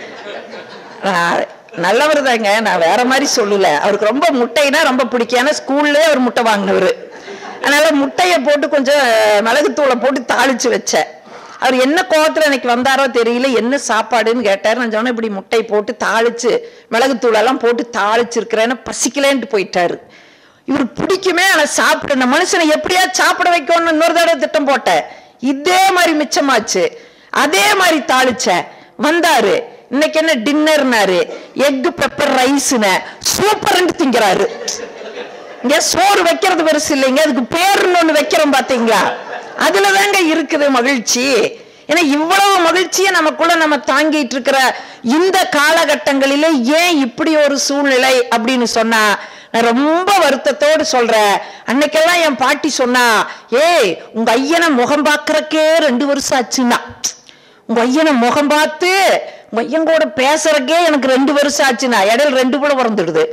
நல்லவர் தாங்க நான் வேற மாதிரி சொல்லல அவருக்கு ரொம்ப முட்டைனா ரொம்ப பிடிக்கும் ஏன்னா ஸ்கூல்லே அவர் முட்டை வாங்கினவர் அதனால முட்டையை போட்டு கொஞ்சம் மிளகுத்தூளை போட்டு தாளிச்சு வச்சேன் அவர் என்ன கோவத்துல எனக்கு வந்தாரோ தெரியல என்ன சாப்பாடுன்னு கேட்டார் நான் சொன்னேன் இப்படி முட்டை போட்டு தாளிச்சு மிளகுத்தூள் எல்லாம் போட்டு தாளிச்சிருக்கிறேன்னு பசிக்கலேன்ட்டு போயிட்டாரு இவர் பிடிக்குமே ஆனா சாப்பிட இந்த மனுஷனை எப்படியா சாப்பிட வைக்கணும்னு இன்னொரு தடவை திட்டம் போட்டேன் இதே மாதிரி மிச்சமாச்சு அதே மாதிரி தாளிச்சேன் வந்தாரு இன்னைக்கு என்ன டின்னர்னாரு எக் பெப்பர் ரைஸ்னு சூப்பர்னு திங்கிறாரு இங்க சோறு வைக்கிறது பெருசு இல்லைங்க அதுக்கு பேருன்னு ஒண்ணு வைக்கிறோம் பாத்தீங்களா அதுலதாங்க இருக்குது மகிழ்ச்சி ஏன்னா இவ்வளவு மகிழ்ச்சியை நமக்குள்ள நம்ம தாங்கிட்டு இருக்கிற இந்த காலகட்டங்களிலே ஏன் இப்படி ஒரு சூழ்நிலை அப்படின்னு சொன்னா நான் ரொம்ப வருத்தத்தோடு சொல்றேன் அன்னைக்கெல்லாம் என் பாட்டி சொன்னா ஏய் உங்க ஐயனை முகம் பார்க்கறக்கே ரெண்டு வருஷம் ஆச்சுன்னா உங்க ஐயனை முகம் பார்த்து உங்க ஐயன் கூட பேசுறக்கே எனக்கு ரெண்டு வருஷம் ஆச்சுன்னா இடையில ரெண்டு கூட பிறந்துடுது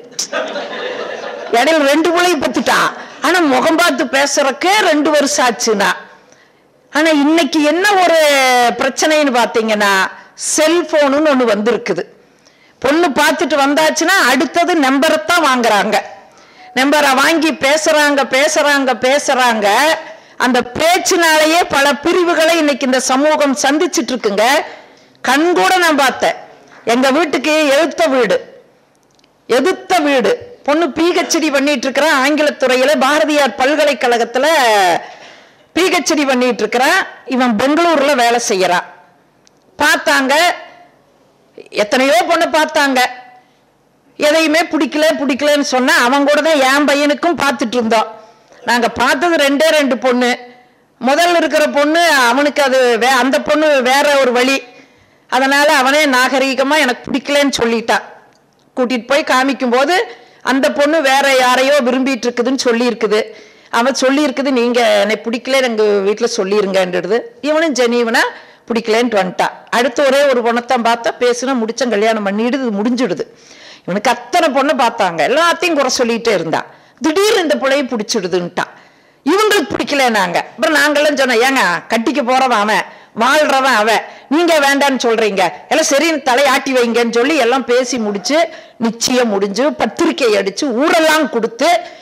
இடையில ரெண்டு பிள்ளையும் பத்துட்டான் ஆனா முகம் பார்த்து பேசுறக்கே ரெண்டு வருஷம் ஆச்சுன்னா ஆனா இன்னைக்கு என்ன ஒரு பிரச்சனைன்னு பாத்தீங்கன்னா செல்போனுன்னு ஒண்ணு வந்திருக்குது பொண்ணு பார்த்துட்டு வந்தாச்சுன்னா அடுத்தது நம்பரை தான் வாங்குறாங்க நம்பரை வாங்கி பேசுறாங்க பேசுறாங்க பேசுறாங்க அந்த பேச்சினாலேயே பல பிரிவுகளை இன்னைக்கு இந்த சமூகம் சந்திச்சிட்டு இருக்குங்க கண் கூட நான் பார்த்தேன் எங்க வீட்டுக்கு எழுத்த வீடு எதிர்த்த வீடு பொண்ணு பிஹெச்டி பண்ணிட்டு இருக்கிற ஆங்கிலத்துறையில பாரதியார் பல்கலைக்கழகத்துல பிஹெச்டி பண்ணிட்டு இருக்கிறான் இவன் பெங்களூர்ல வேலை செய்யறான் பார்த்தாங்க எத்தனையோ பொண்ணு பார்த்தாங்க எதையுமே பிடிக்கல பிடிக்கலன்னு சொன்னா அவன் கூட தான் என் பையனுக்கும் பார்த்துட்டு இருந்தோம் நாங்க பார்த்தது ரெண்டே ரெண்டு பொண்ணு முதல்ல இருக்கிற பொண்ணு அவனுக்கு அது வே அந்த பொண்ணு வேற ஒரு வழி அதனால அவனே நாகரீகமா எனக்கு பிடிக்கலன்னு சொல்லிட்டான் கூட்டிட்டு போய் காமிக்கும் போது அந்த பொண்ணு வேற யாரையோ விரும்பிட்டு இருக்குதுன்னு சொல்லி இருக்குது அவன் சொல்லி இருக்குது நீங்க என்னை பிடிக்கல எங்க வீட்டுல சொல்லிருங்கன்றது இவனும் ஜெனீவனா பிடிக்கலன்ட்டு வந்துட்டான் அடுத்து ஒரே ஒரு பொண்ணத்தான் பார்த்தா பேசுனா முடிச்சம் கல்யாணம் பண்ணிடுது இது முடிஞ்சிடுது இவனுக்கு அத்தனை பொண்ணை பார்த்தாங்க எல்லாத்தையும் குறை சொல்லிட்டே இருந்தான் திடீர்னு இந்த பிள்ளையை பிடிச்சிடுதுன்ட்டான் இவங்களுக்கு பிடிக்கல நாங்க அப்புறம் நாங்கெல்லாம் சொன்னோம் ஏங்க கட்டிக்க போறவன் அவன் வாழ்றவன் அவன் நீங்க வேண்டான்னு சொல்றீங்க எல்லாம் சரி தலையாட்டி வைங்கன்னு சொல்லி எல்லாம் பேசி முடிச்சு நிச்சயம் முடிஞ்சு பத்திரிக்கை அடிச்சு ஊரெல்லாம் கொடுத்து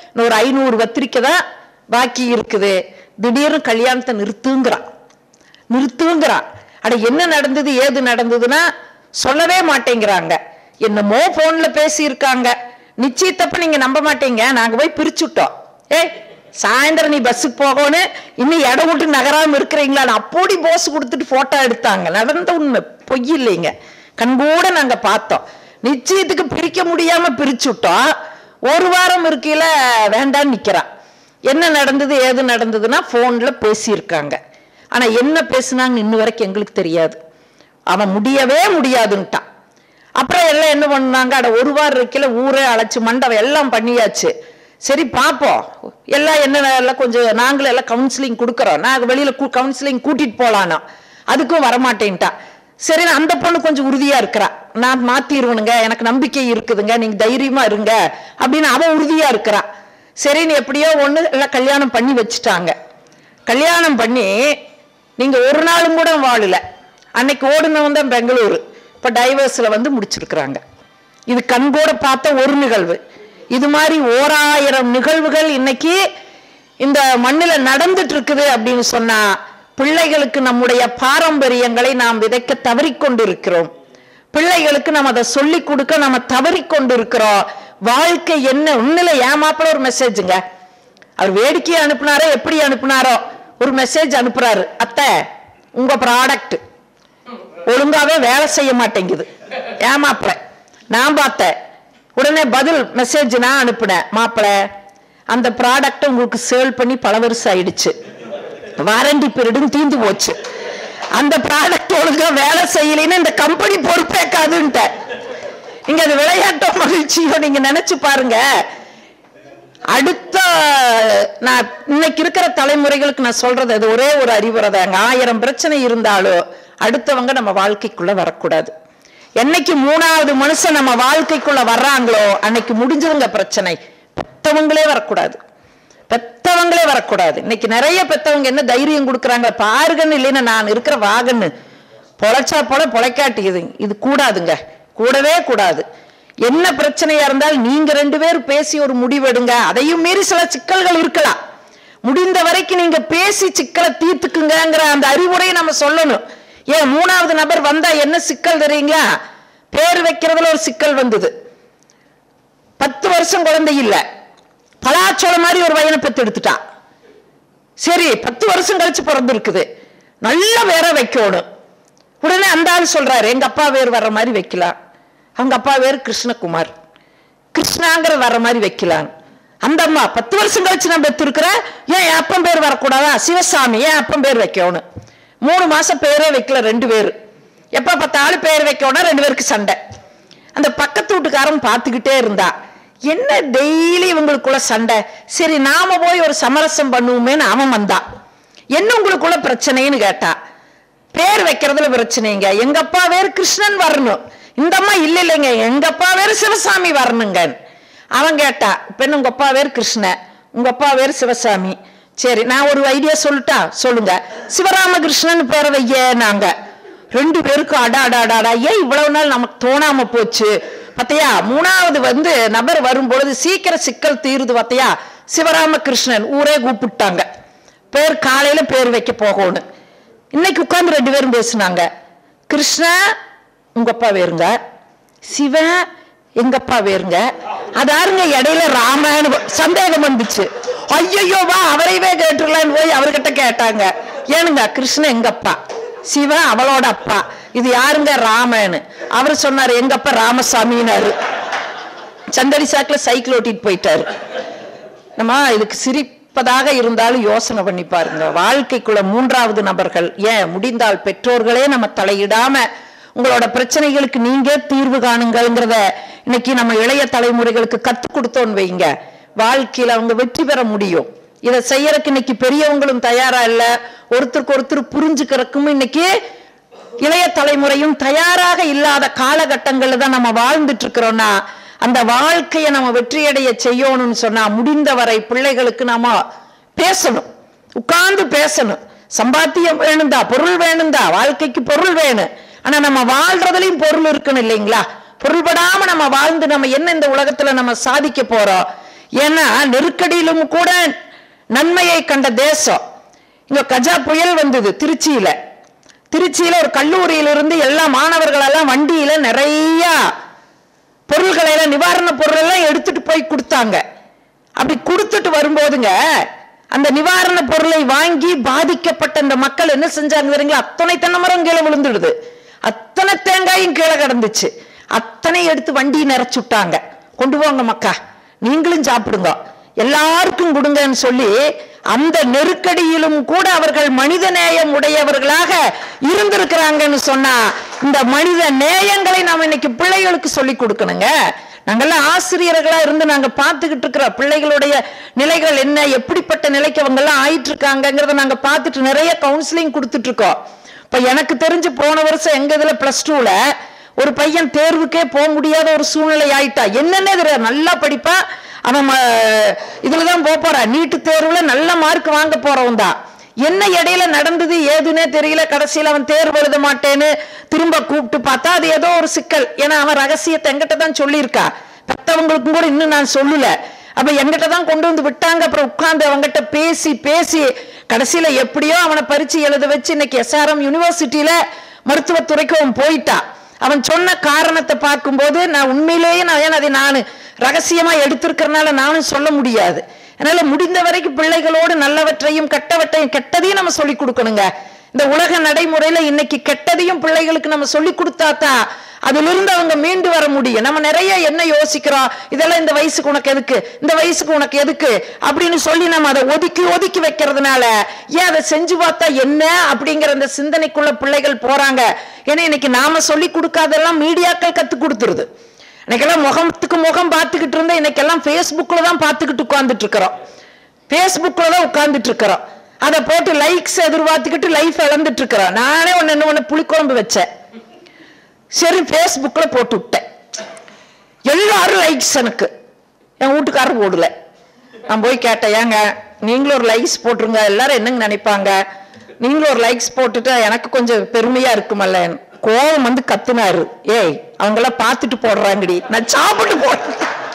இன்னும் ஒரு ஐநூறு பத்திரிக்கை தான் பாக்கி இருக்குது திடீர்னு கல்யாணத்தை நிறுத்துங்கிறான் நிறுத்துங்கிறான் அட என்ன நடந்தது ஏது நடந்ததுன்னா சொல்லவே மாட்டேங்கிறாங்க என்னமோ போன்ல பேசியிருக்காங்க நிச்சயத்தப்ப நீங்க நம்ப மாட்டீங்க நாங்க போய் பிரிச்சுட்டோம் ஏய் சாயந்தரம் நீ பஸ்ஸுக்கு போகணும் இன்னும் இடம் விட்டு நகராம இருக்கிறீங்களா அப்போடி போஸ் கொடுத்துட்டு போட்டோ எடுத்தாங்க நடந்த உண்மை பொய் இல்லைங்க கண்கூட நாங்க பார்த்தோம் நிச்சயத்துக்கு பிரிக்க முடியாம பிரிச்சுட்டோம் ஒரு வாரம் இருக்கையில வேண்டான்னு நிக்கிறான் என்ன நடந்தது ஏது நடந்ததுன்னா போன்ல பேசியிருக்காங்க ஆனா என்ன பேசுனாங்க இன்ன வரைக்கும் எங்களுக்கு தெரியாது அவன் முடியவே முடியாதுன்ட்டான் அப்புறம் எல்லாம் என்ன பண்ணாங்க அட ஒரு வாரம் இருக்கையில ஊரே அழைச்சு மண்டபம் எல்லாம் பண்ணியாச்சு சரி பார்ப்போம் எல்லாம் என்ன எல்லாம் கொஞ்சம் நாங்களும் எல்லாம் கவுன்சிலிங் கொடுக்குறோம் நாங்கள் வெளியில கவுன்சிலிங் கூட்டிட்டு போலானோ அதுக்கும் வரமாட்டேன்ட்டான் சரி அந்த பொண்ணு கொஞ்சம் உறுதியா இருக்கிறா நான் மாத்திருவனுங்க எனக்கு நம்பிக்கை இருக்குதுங்க நீங்க தைரியமா இருங்க அப்படின்னு அவ உறுதியா இருக்கிறா சரின்னு எப்படியோ ஒண்ணு எல்லாம் கல்யாணம் பண்ணி வச்சுட்டாங்க கல்யாணம் பண்ணி நீங்க ஒரு நாளும் கூட வாழல அன்னைக்கு ஓடுனவன் தான் பெங்களூரு இப்ப டைவர்ஸ்ல வந்து முடிச்சிருக்கிறாங்க இது கண்கூட பார்த்த ஒரு நிகழ்வு இது மாதிரி ஓராயிரம் நிகழ்வுகள் இன்னைக்கு இந்த மண்ணில நடந்துட்டு இருக்குது அப்படின்னு சொன்னா பிள்ளைகளுக்கு நம்முடைய பாரம்பரியங்களை நாம் விதைக்க தவறிக்கொண்டு இருக்கிறோம் பிள்ளைகளுக்கு நம்ம அதை சொல்லி கொடுக்க நம்ம தவறிக்கொண்டு இருக்கிறோம் வாழ்க்கை என்ன உண்மையில ஏமாப்பில ஒரு மெசேஜுங்க அவர் வேடிக்கையை அனுப்புனாரோ எப்படி அனுப்புனாரோ ஒரு மெசேஜ் அனுப்புறாரு அத்தை உங்க ப்ராடக்ட் ஒழுங்காவே வேலை செய்ய மாட்டேங்குது ஏமாப்பிள நான் பார்த்தேன் உடனே பதில் மெசேஜ் நான் அனுப்பினேன் மாப்பிள அந்த ப்ராடக்ட் உங்களுக்கு சேல் பண்ணி பல வருஷம் ஆயிடுச்சு வாரண்டி பீரியடும் தீந்து போச்சு அந்த ப்ராடக்ட் ஒழுங்கா வேலை செய்யலைன்னு இந்த கம்பெனி பொறுப்பேக்காதுன்ட்ட நீங்க அது விளையாட்டோ மகிழ்ச்சியோ நீங்க நினைச்சு பாருங்க அடுத்த நான் இன்னைக்கு இருக்கிற தலைமுறைகளுக்கு நான் சொல்றது அது ஒரே ஒரு அறிவுரை தாங்க ஆயிரம் பிரச்சனை இருந்தாலும் அடுத்தவங்க நம்ம வாழ்க்கைக்குள்ள வரக்கூடாது என்னைக்கு மூணாவது மனுஷன் நம்ம வாழ்க்கைக்குள்ள வர்றாங்களோ அன்னைக்கு முடிஞ்சவங்க பிரச்சனை பெத்தவங்களே வரக்கூடாது பெத்தவங்களே வரக்கூடாது இன்னைக்கு நிறைய பெத்தவங்க என்ன தைரியம் கொடுக்குறாங்க பாருங்கன்னு இல்லைன்னா நான் இருக்கிற வாகன்னு பொழைச்சா போல பொழைக்காட்டி இது இது கூடாதுங்க கூடவே கூடாது என்ன பிரச்சனையா இருந்தால் நீங்க ரெண்டு பேரும் பேசி ஒரு முடிவெடுங்க அதையும் மீறி சில சிக்கல்கள் இருக்கலாம் முடிந்த வரைக்கும் நீங்க பேசி சிக்கலை தீர்த்துக்குங்கிற அந்த அறிவுரையை நம்ம சொல்லணும் ஏன் மூணாவது நபர் வந்தா என்ன சிக்கல் தெரியுங்களா பேர் வைக்கிறதுல ஒரு சிக்கல் வந்தது பத்து வருஷம் குழந்தை இல்ல பலாச்சோளம் மாதிரி ஒரு பையனை பெத்து எடுத்துட்டா சரி பத்து வருஷம் கழிச்சு பிறந்திருக்குது நல்ல வேற வைக்கணும் உடனே அந்த ஆள் சொல்றாரு எங்க அப்பா பேர் வர்ற மாதிரி வைக்கலாம் அவங்க அப்பா பேர் கிருஷ்ணகுமார் கிருஷ்ணாங்கிற வர்ற மாதிரி வைக்கலாம் அந்த அம்மா பத்து வருஷம் கழிச்சு நான் பெற்றிருக்கிறேன் ஏன் என் அப்பன் பேர் வரக்கூடாதா சிவசாமி ஏன் அப்பன் பேர் வைக்கணும் மூணு மாசம் பேரே வைக்கல ரெண்டு பேர் எப்ப பார்த்தாலும் பேர் வைக்கணும் ரெண்டு பேருக்கு சண்டை அந்த பக்கத்து வீட்டுக்காரன் பார்த்துக்கிட்டே இருந்தா என்ன டெய்லி இவங்களுக்குள்ள சண்டை சரி நாம போய் ஒரு சமரசம் பண்ணுவோமேன்னு அவன் வந்தான் என்ன உங்களுக்குள்ள பிரச்சனைன்னு கேட்டா பேர் வைக்கிறதுல பிரச்சனைங்க எங்க அப்பா வேறு கிருஷ்ணன் வரணும் இந்த அம்மா இல்ல இல்லைங்க எங்க அப்பா வேறு சிவசாமி வரணுங்க அவன் கேட்டா பெண் உங்க அப்பா வேறு கிருஷ்ணன் உங்க அப்பா வேறு சிவசாமி சரி நான் ஒரு ஐடியா சொல்லட்டா சொல்லுங்க சிவராமகிருஷ்ணன் பேரை வைய நாங்க ரெண்டு பேருக்கும் அடா அடா அடா, அடா ஏன் இவ்வளவு நாள் நமக்கு தோணாம போச்சு பத்தையா மூணாவது வந்து நபர் வரும் பொழுது சீக்கிரம் சிக்கல் தீருது பத்தையா சிவராமகிருஷ்ணன் ஊரே கூப்பிட்டாங்க பேர் காலையில பேர் வைக்க போகணும் இன்னைக்கு உட்கார்ந்து ரெண்டு பேரும் பேசுனாங்க கிருஷ்ணா உங்க அப்பா வேறுங்க சிவன் எங்கப்பா வேறுங்க அதாருங்க இடையில ராமன்னு சந்தேகம் வந்துச்சு ஐயோ வா அவரையவே கேட்டுடலான்னு போய் அவர்கிட்ட கேட்டாங்க ஏனுங்க கிருஷ்ணன் எங்கப்பா சிவன் அவளோட அப்பா இது யாருங்க ராமன்னு அவர் சொன்னாரு எங்கப்பா ராமசாமின்னாரு சந்தடி சாக்குல சைக்கிள் ஓட்டிட்டு போயிட்டாரு நம்ம இதுக்கு சிரிப்பதாக இருந்தாலும் யோசனை பண்ணி பாருங்க வாழ்க்கைக்குள்ள மூன்றாவது நபர்கள் ஏன் முடிந்தால் பெற்றோர்களே நம்ம தலையிடாம உங்களோட பிரச்சனைகளுக்கு நீங்க தீர்வு காணுங்கிறத இன்னைக்கு நம்ம இளைய தலைமுறைகளுக்கு கத்து கொடுத்தோன்னு வைங்க வாழ்க்கையில அவங்க வெற்றி பெற முடியும் இதை செய்யறதுக்கு இன்னைக்கு பெரியவங்களும் தயாரா இல்ல ஒருத்தருக்கு ஒருத்தர் புரிஞ்சுக்கிறதுக்கும் இன்னைக்கு இளைய தலைமுறையும் தயாராக இல்லாத காலகட்டங்கள்ல தான் நம்ம வாழ்ந்துட்டு இருக்கிறோம்னா அந்த வாழ்க்கையை நம்ம வெற்றியடைய செய்யணும்னு சொன்னா முடிந்தவரை பிள்ளைகளுக்கு நாம பேசணும் உட்கார்ந்து பேசணும் சம்பாத்தியம் வேணும்தா பொருள் வேணும்தா வாழ்க்கைக்கு பொருள் வேணும் ஆனா நம்ம வாழ்றதுலயும் பொருள் இருக்கணும் இல்லைங்களா பொருள்படாம நம்ம வாழ்ந்து நம்ம என்ன இந்த உலகத்துல நம்ம சாதிக்க போறோம் ஏன்னா நெருக்கடியிலும் கூட நன்மையை கண்ட தேசம் இங்க கஜா புயல் வந்தது திருச்சியில திருச்சியில ஒரு கல்லூரியிலிருந்து எல்லா மாணவர்கள் எல்லாம் வண்டியில நிறைய பொருள்களை எல்லாம் நிவாரண பொருள் எல்லாம் எடுத்துட்டு போய் கொடுத்தாங்க அப்படி கொடுத்துட்டு வரும்போதுங்க அந்த நிவாரண பொருளை வாங்கி பாதிக்கப்பட்ட அந்த மக்கள் என்ன செஞ்சாங்க தெரியுங்களா அத்தனை தென்னை மரம் கீழே விழுந்துடுது அத்தனை தேங்காயும் கீழே கிடந்துச்சு அத்தனை எடுத்து வண்டி நிறைச்சு விட்டாங்க கொண்டு போங்க மக்கா நீங்களும் சாப்பிடுங்க எல்லாருக்கும் கொடுங்கன்னு சொல்லி அந்த நெருக்கடியிலும் கூட அவர்கள் மனித நேயம் உடையவர்களாக இருந்திருக்கிறாங்கன்னு சொன்னா இந்த மனித நேயங்களை நாம் இன்னைக்கு பிள்ளைகளுக்கு சொல்லி கொடுக்கணுங்க நாங்கெல்லாம் ஆசிரியர்களா இருந்து நாங்க பார்த்துக்கிட்டு இருக்கிற பிள்ளைகளுடைய நிலைகள் என்ன எப்படிப்பட்ட நிலைக்கு அவங்க எல்லாம் ஆயிட்டு இருக்காங்கிறத நாங்க பார்த்துட்டு நிறைய கவுன்சிலிங் கொடுத்துட்டு இருக்கோம் இப்ப எனக்கு தெரிஞ்சு போன வருஷம் எங்க இதுல பிளஸ் டூல ஒரு பையன் தேர்வுக்கே போக முடியாத ஒரு சூழ்நிலை ஆயிட்டா என்னன்னே தெரியாது நல்லா படிப்பா அவன் ம- இதுலதான் போக போறான் நீட்டு தேர்வுல நல்ல மார்க் வாங்க போறவன் தான் என்ன இடையில நடந்தது ஏதுன்னே தெரியல கடைசியில அவன் தேர்வு எழுத மாட்டேன்னு திரும்ப கூப்பிட்டு பார்த்தா அது ஏதோ ஒரு சிக்கல் ஏன்னா அவன் ரகசியத்தை எங்கிட்ட தான் சொல்லியிருக்கா பெத்தவங்களுக்கும் கூட இன்னும் நான் சொல்லல அப்ப எங்கிட்ட தான் கொண்டு வந்து விட்டாங்க அப்புறம் உட்கார்ந்து அவங்கிட்ட பேசி பேசி கடைசியில எப்படியோ அவனை பரிச்சு எழுத வச்சு இன்னைக்கு எஸ்ஆர்எம் யூனிவர்சிட்டியில மருத்துவத்துறைக்கு அவன் போயிட்டான் அவன் சொன்ன காரணத்தை பார்க்கும்போது நான் உண்மையிலேயே நான் ஏன் அதை நான் ரகசியமா எடுத்திருக்கிறனால நானும் சொல்ல முடியாது அதனால முடிந்த வரைக்கும் பிள்ளைகளோடு நல்லவற்றையும் கெட்டவற்றையும் கெட்டதையும் நம்ம சொல்லி கொடுக்கணுங்க இந்த உலக நடைமுறையில இன்னைக்கு கெட்டதையும் பிள்ளைகளுக்கு நம்ம சொல்லி கொடுத்தாதான் அதிலிருந்து அவங்க மீண்டு வர முடியும் நம்ம நிறைய என்ன யோசிக்கிறோம் இதெல்லாம் இந்த வயசுக்கு உனக்கு எதுக்கு இந்த வயசுக்கு உனக்கு எதுக்கு அப்படின்னு சொல்லி நம்ம அதை ஒதுக்கி ஒதுக்கி வைக்கிறதுனால ஏன் அதை செஞ்சு பார்த்தா என்ன அப்படிங்கிற அந்த சிந்தனைக்குள்ள பிள்ளைகள் போறாங்க ஏன்னா இன்னைக்கு நாம சொல்லி கொடுக்காதெல்லாம் மீடியாக்கள் கத்து கொடுத்துருது இன்னைக்கெல்லாம் முகத்துக்கு முகம் பார்த்துக்கிட்டு இருந்தா இன்னைக்கெல்லாம் ஃபேஸ்புக்கில் தான் பார்த்துக்கிட்டு உட்கார்ந்துட்டு இருக்கிறோம் ஃபேஸ்புக்கில் தான் உட்கார்ந்துட்டு இருக்கிறோம் அதை போட்டு லைக்ஸ் எதிர்பார்த்துக்கிட்டு லைஃப் இழந்துட்டு இருக்கிறோம் நானே ஒன்று என்ன ஒன்று புளிக்குழம்பு வச்சேன் சரி ஃபேஸ்புக்கில் போட்டு விட்டேன் எல்லாரும் லைக்ஸ் எனக்கு என் வீட்டுக்காரர் போடல நான் போய் கேட்டேன் ஏங்க நீங்களும் ஒரு லைக்ஸ் போட்டுருங்க எல்லாரும் என்னங்க நினைப்பாங்க நீங்களும் ஒரு லைக்ஸ் போட்டுட்டா எனக்கு கொஞ்சம் பெருமையா இருக்குமல்ல கோவம் வந்து கத்துனாரு ஏய் அவங்கெல்லாம் பார்த்துட்டு போடுறாங்கடி நான் சாப்பிட்டு போடுறேன்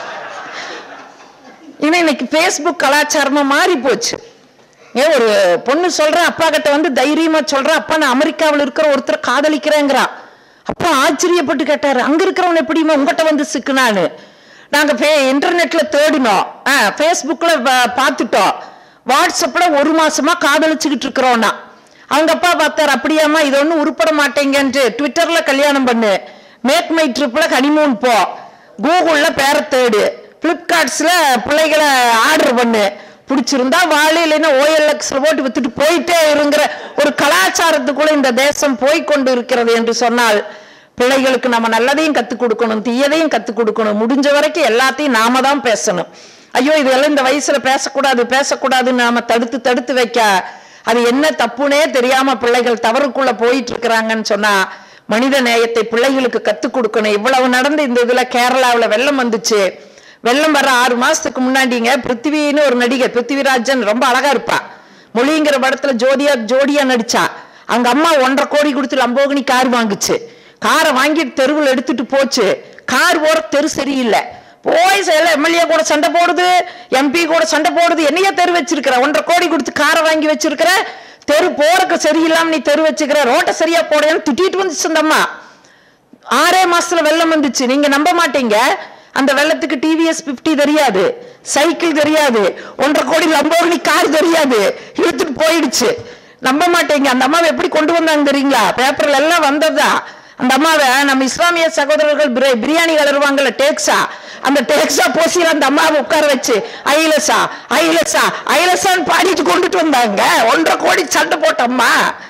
ஏன்னா இன்னைக்கு ஃபேஸ்புக் கலாச்சாரமா மாறி போச்சு ஏன் ஒரு பொண்ணு சொல்றேன் அப்பா கிட்ட வந்து தைரியமா சொல்றேன் அப்பா நான் அமெரிக்காவில் இருக்கிற ஒருத்தர் காதலிக்கிறேங்கிறா அப்பா ஆச்சரியப்பட்டு கேட்டாரு அங்க இருக்கிறவன் எப்படிமா உங்ககிட்ட வந்து சிக்குனான்னு நாங்க ஃபே- இன்டர்நெட்ல தேடினோம் ஃபேஸ்புக்ல பார்த்துட்டோம் வாட்ஸ்அப்ல ஒரு மாசமா காதலிச்சுக்கிட்டு இருக்கிறோம்னா அவங்க அப்பா பார்த்தாரு அப்படியாம்மா இது ஒன்றும் உருப்பட மாட்டேங்கன்ட்டு ட்விட்டர்ல கல்யாணம் பண்ணு மேக் மை ட்ரிப்ல ஹனிமூன் போ கூகுள்ல பேரை தேடு பிளிப்கார்ட்ஸ்ல பிள்ளைகளை ஆர்டர் பண்ணு பிடிச்சிருந்தா வாழை இல்லைன்னா ஓஎல்எக்ஸ்ல போட்டு வித்துட்டு போயிட்டே இருங்கிற ஒரு கலாச்சாரத்துக்குள்ள இந்த தேசம் போய் கொண்டு இருக்கிறது என்று சொன்னால் பிள்ளைகளுக்கு நம்ம நல்லதையும் கத்துக் கொடுக்கணும் தீயதையும் கத்துக் கொடுக்கணும் முடிஞ்ச வரைக்கும் எல்லாத்தையும் நாம தான் பேசணும் ஐயோ இதெல்லாம் இந்த வயசுல பேசக்கூடாது பேசக்கூடாதுன்னு நாம தடுத்து தடுத்து வைக்க அது என்ன தப்புனே தெரியாம பிள்ளைகள் தவறுக்குள்ள போயிட்டு இருக்கிறாங்கன்னு சொன்னா மனித நேயத்தை பிள்ளைகளுக்கு கத்துக் கொடுக்கணும் இவ்வளவு நடந்து இந்த இதுல கேரளாவுல வெள்ளம் வந்துச்சு வெள்ளம் வர ஆறு மாசத்துக்கு முன்னாடிங்க பிருத்திவின்னு ஒரு நடிகை பிருத்திவிராஜன் ரொம்ப அழகா இருப்பா மொழிங்கிற படத்துல ஜோதியா ஜோடியா நடிச்சா அவங்க அம்மா ஒன்றரை கோடி கொடுத்து லம்போகினி கார் வாங்குச்சு காரை வாங்கிட்டு தெருவில் எடுத்துட்டு போச்சு கார் போற தெரு சரியில்லை போய் சில எம்எல்ஏ கூட சண்டை போடுது எம்பி கூட சண்டை போடுது என்னைய தெரு வச்சிருக்கிற ஒன்றரை கோடி கொடுத்து காரை வாங்கி வச்சிருக்கிற தெரு போறக்கு சரியில்லாம நீ தெரு வச்சுக்கிற ரோட்டை சரியா போடையான்னு திட்டிட்டு வந்துச்சு அந்த அம்மா ஆறே மாசத்துல வெள்ளம் வந்துச்சு நீங்க நம்ப மாட்டீங்க அந்த வெள்ளத்துக்கு டிவிஎஸ் 50 தெரியாது சைக்கிள் தெரியாது ஒன்றரை கோடி லம்போகினி கார் தெரியாது இழுத்துட்டு போயிடுச்சு நம்ப மாட்டீங்க அந்த அம்மாவை எப்படி கொண்டு வந்தாங்க தெரியுங்களா பேப்பர்ல எல்லாம் வந்ததா அந்த அம்மாவை நம்ம இஸ்லாமிய சகோதரர்கள் பிரி- பிரியாணி கலருவாங்கல்ல டேக்ஸா அந்த டேக்ஸா போசியில் அந்த அம்மாவை உட்கார வச்சு ஐலசா ஐலசா ஐலசான்னு பாடிட்டு கொண்டுட்டு வந்தாங்க ஒன்றரை கோடி சண்டை போட்ட அம்மா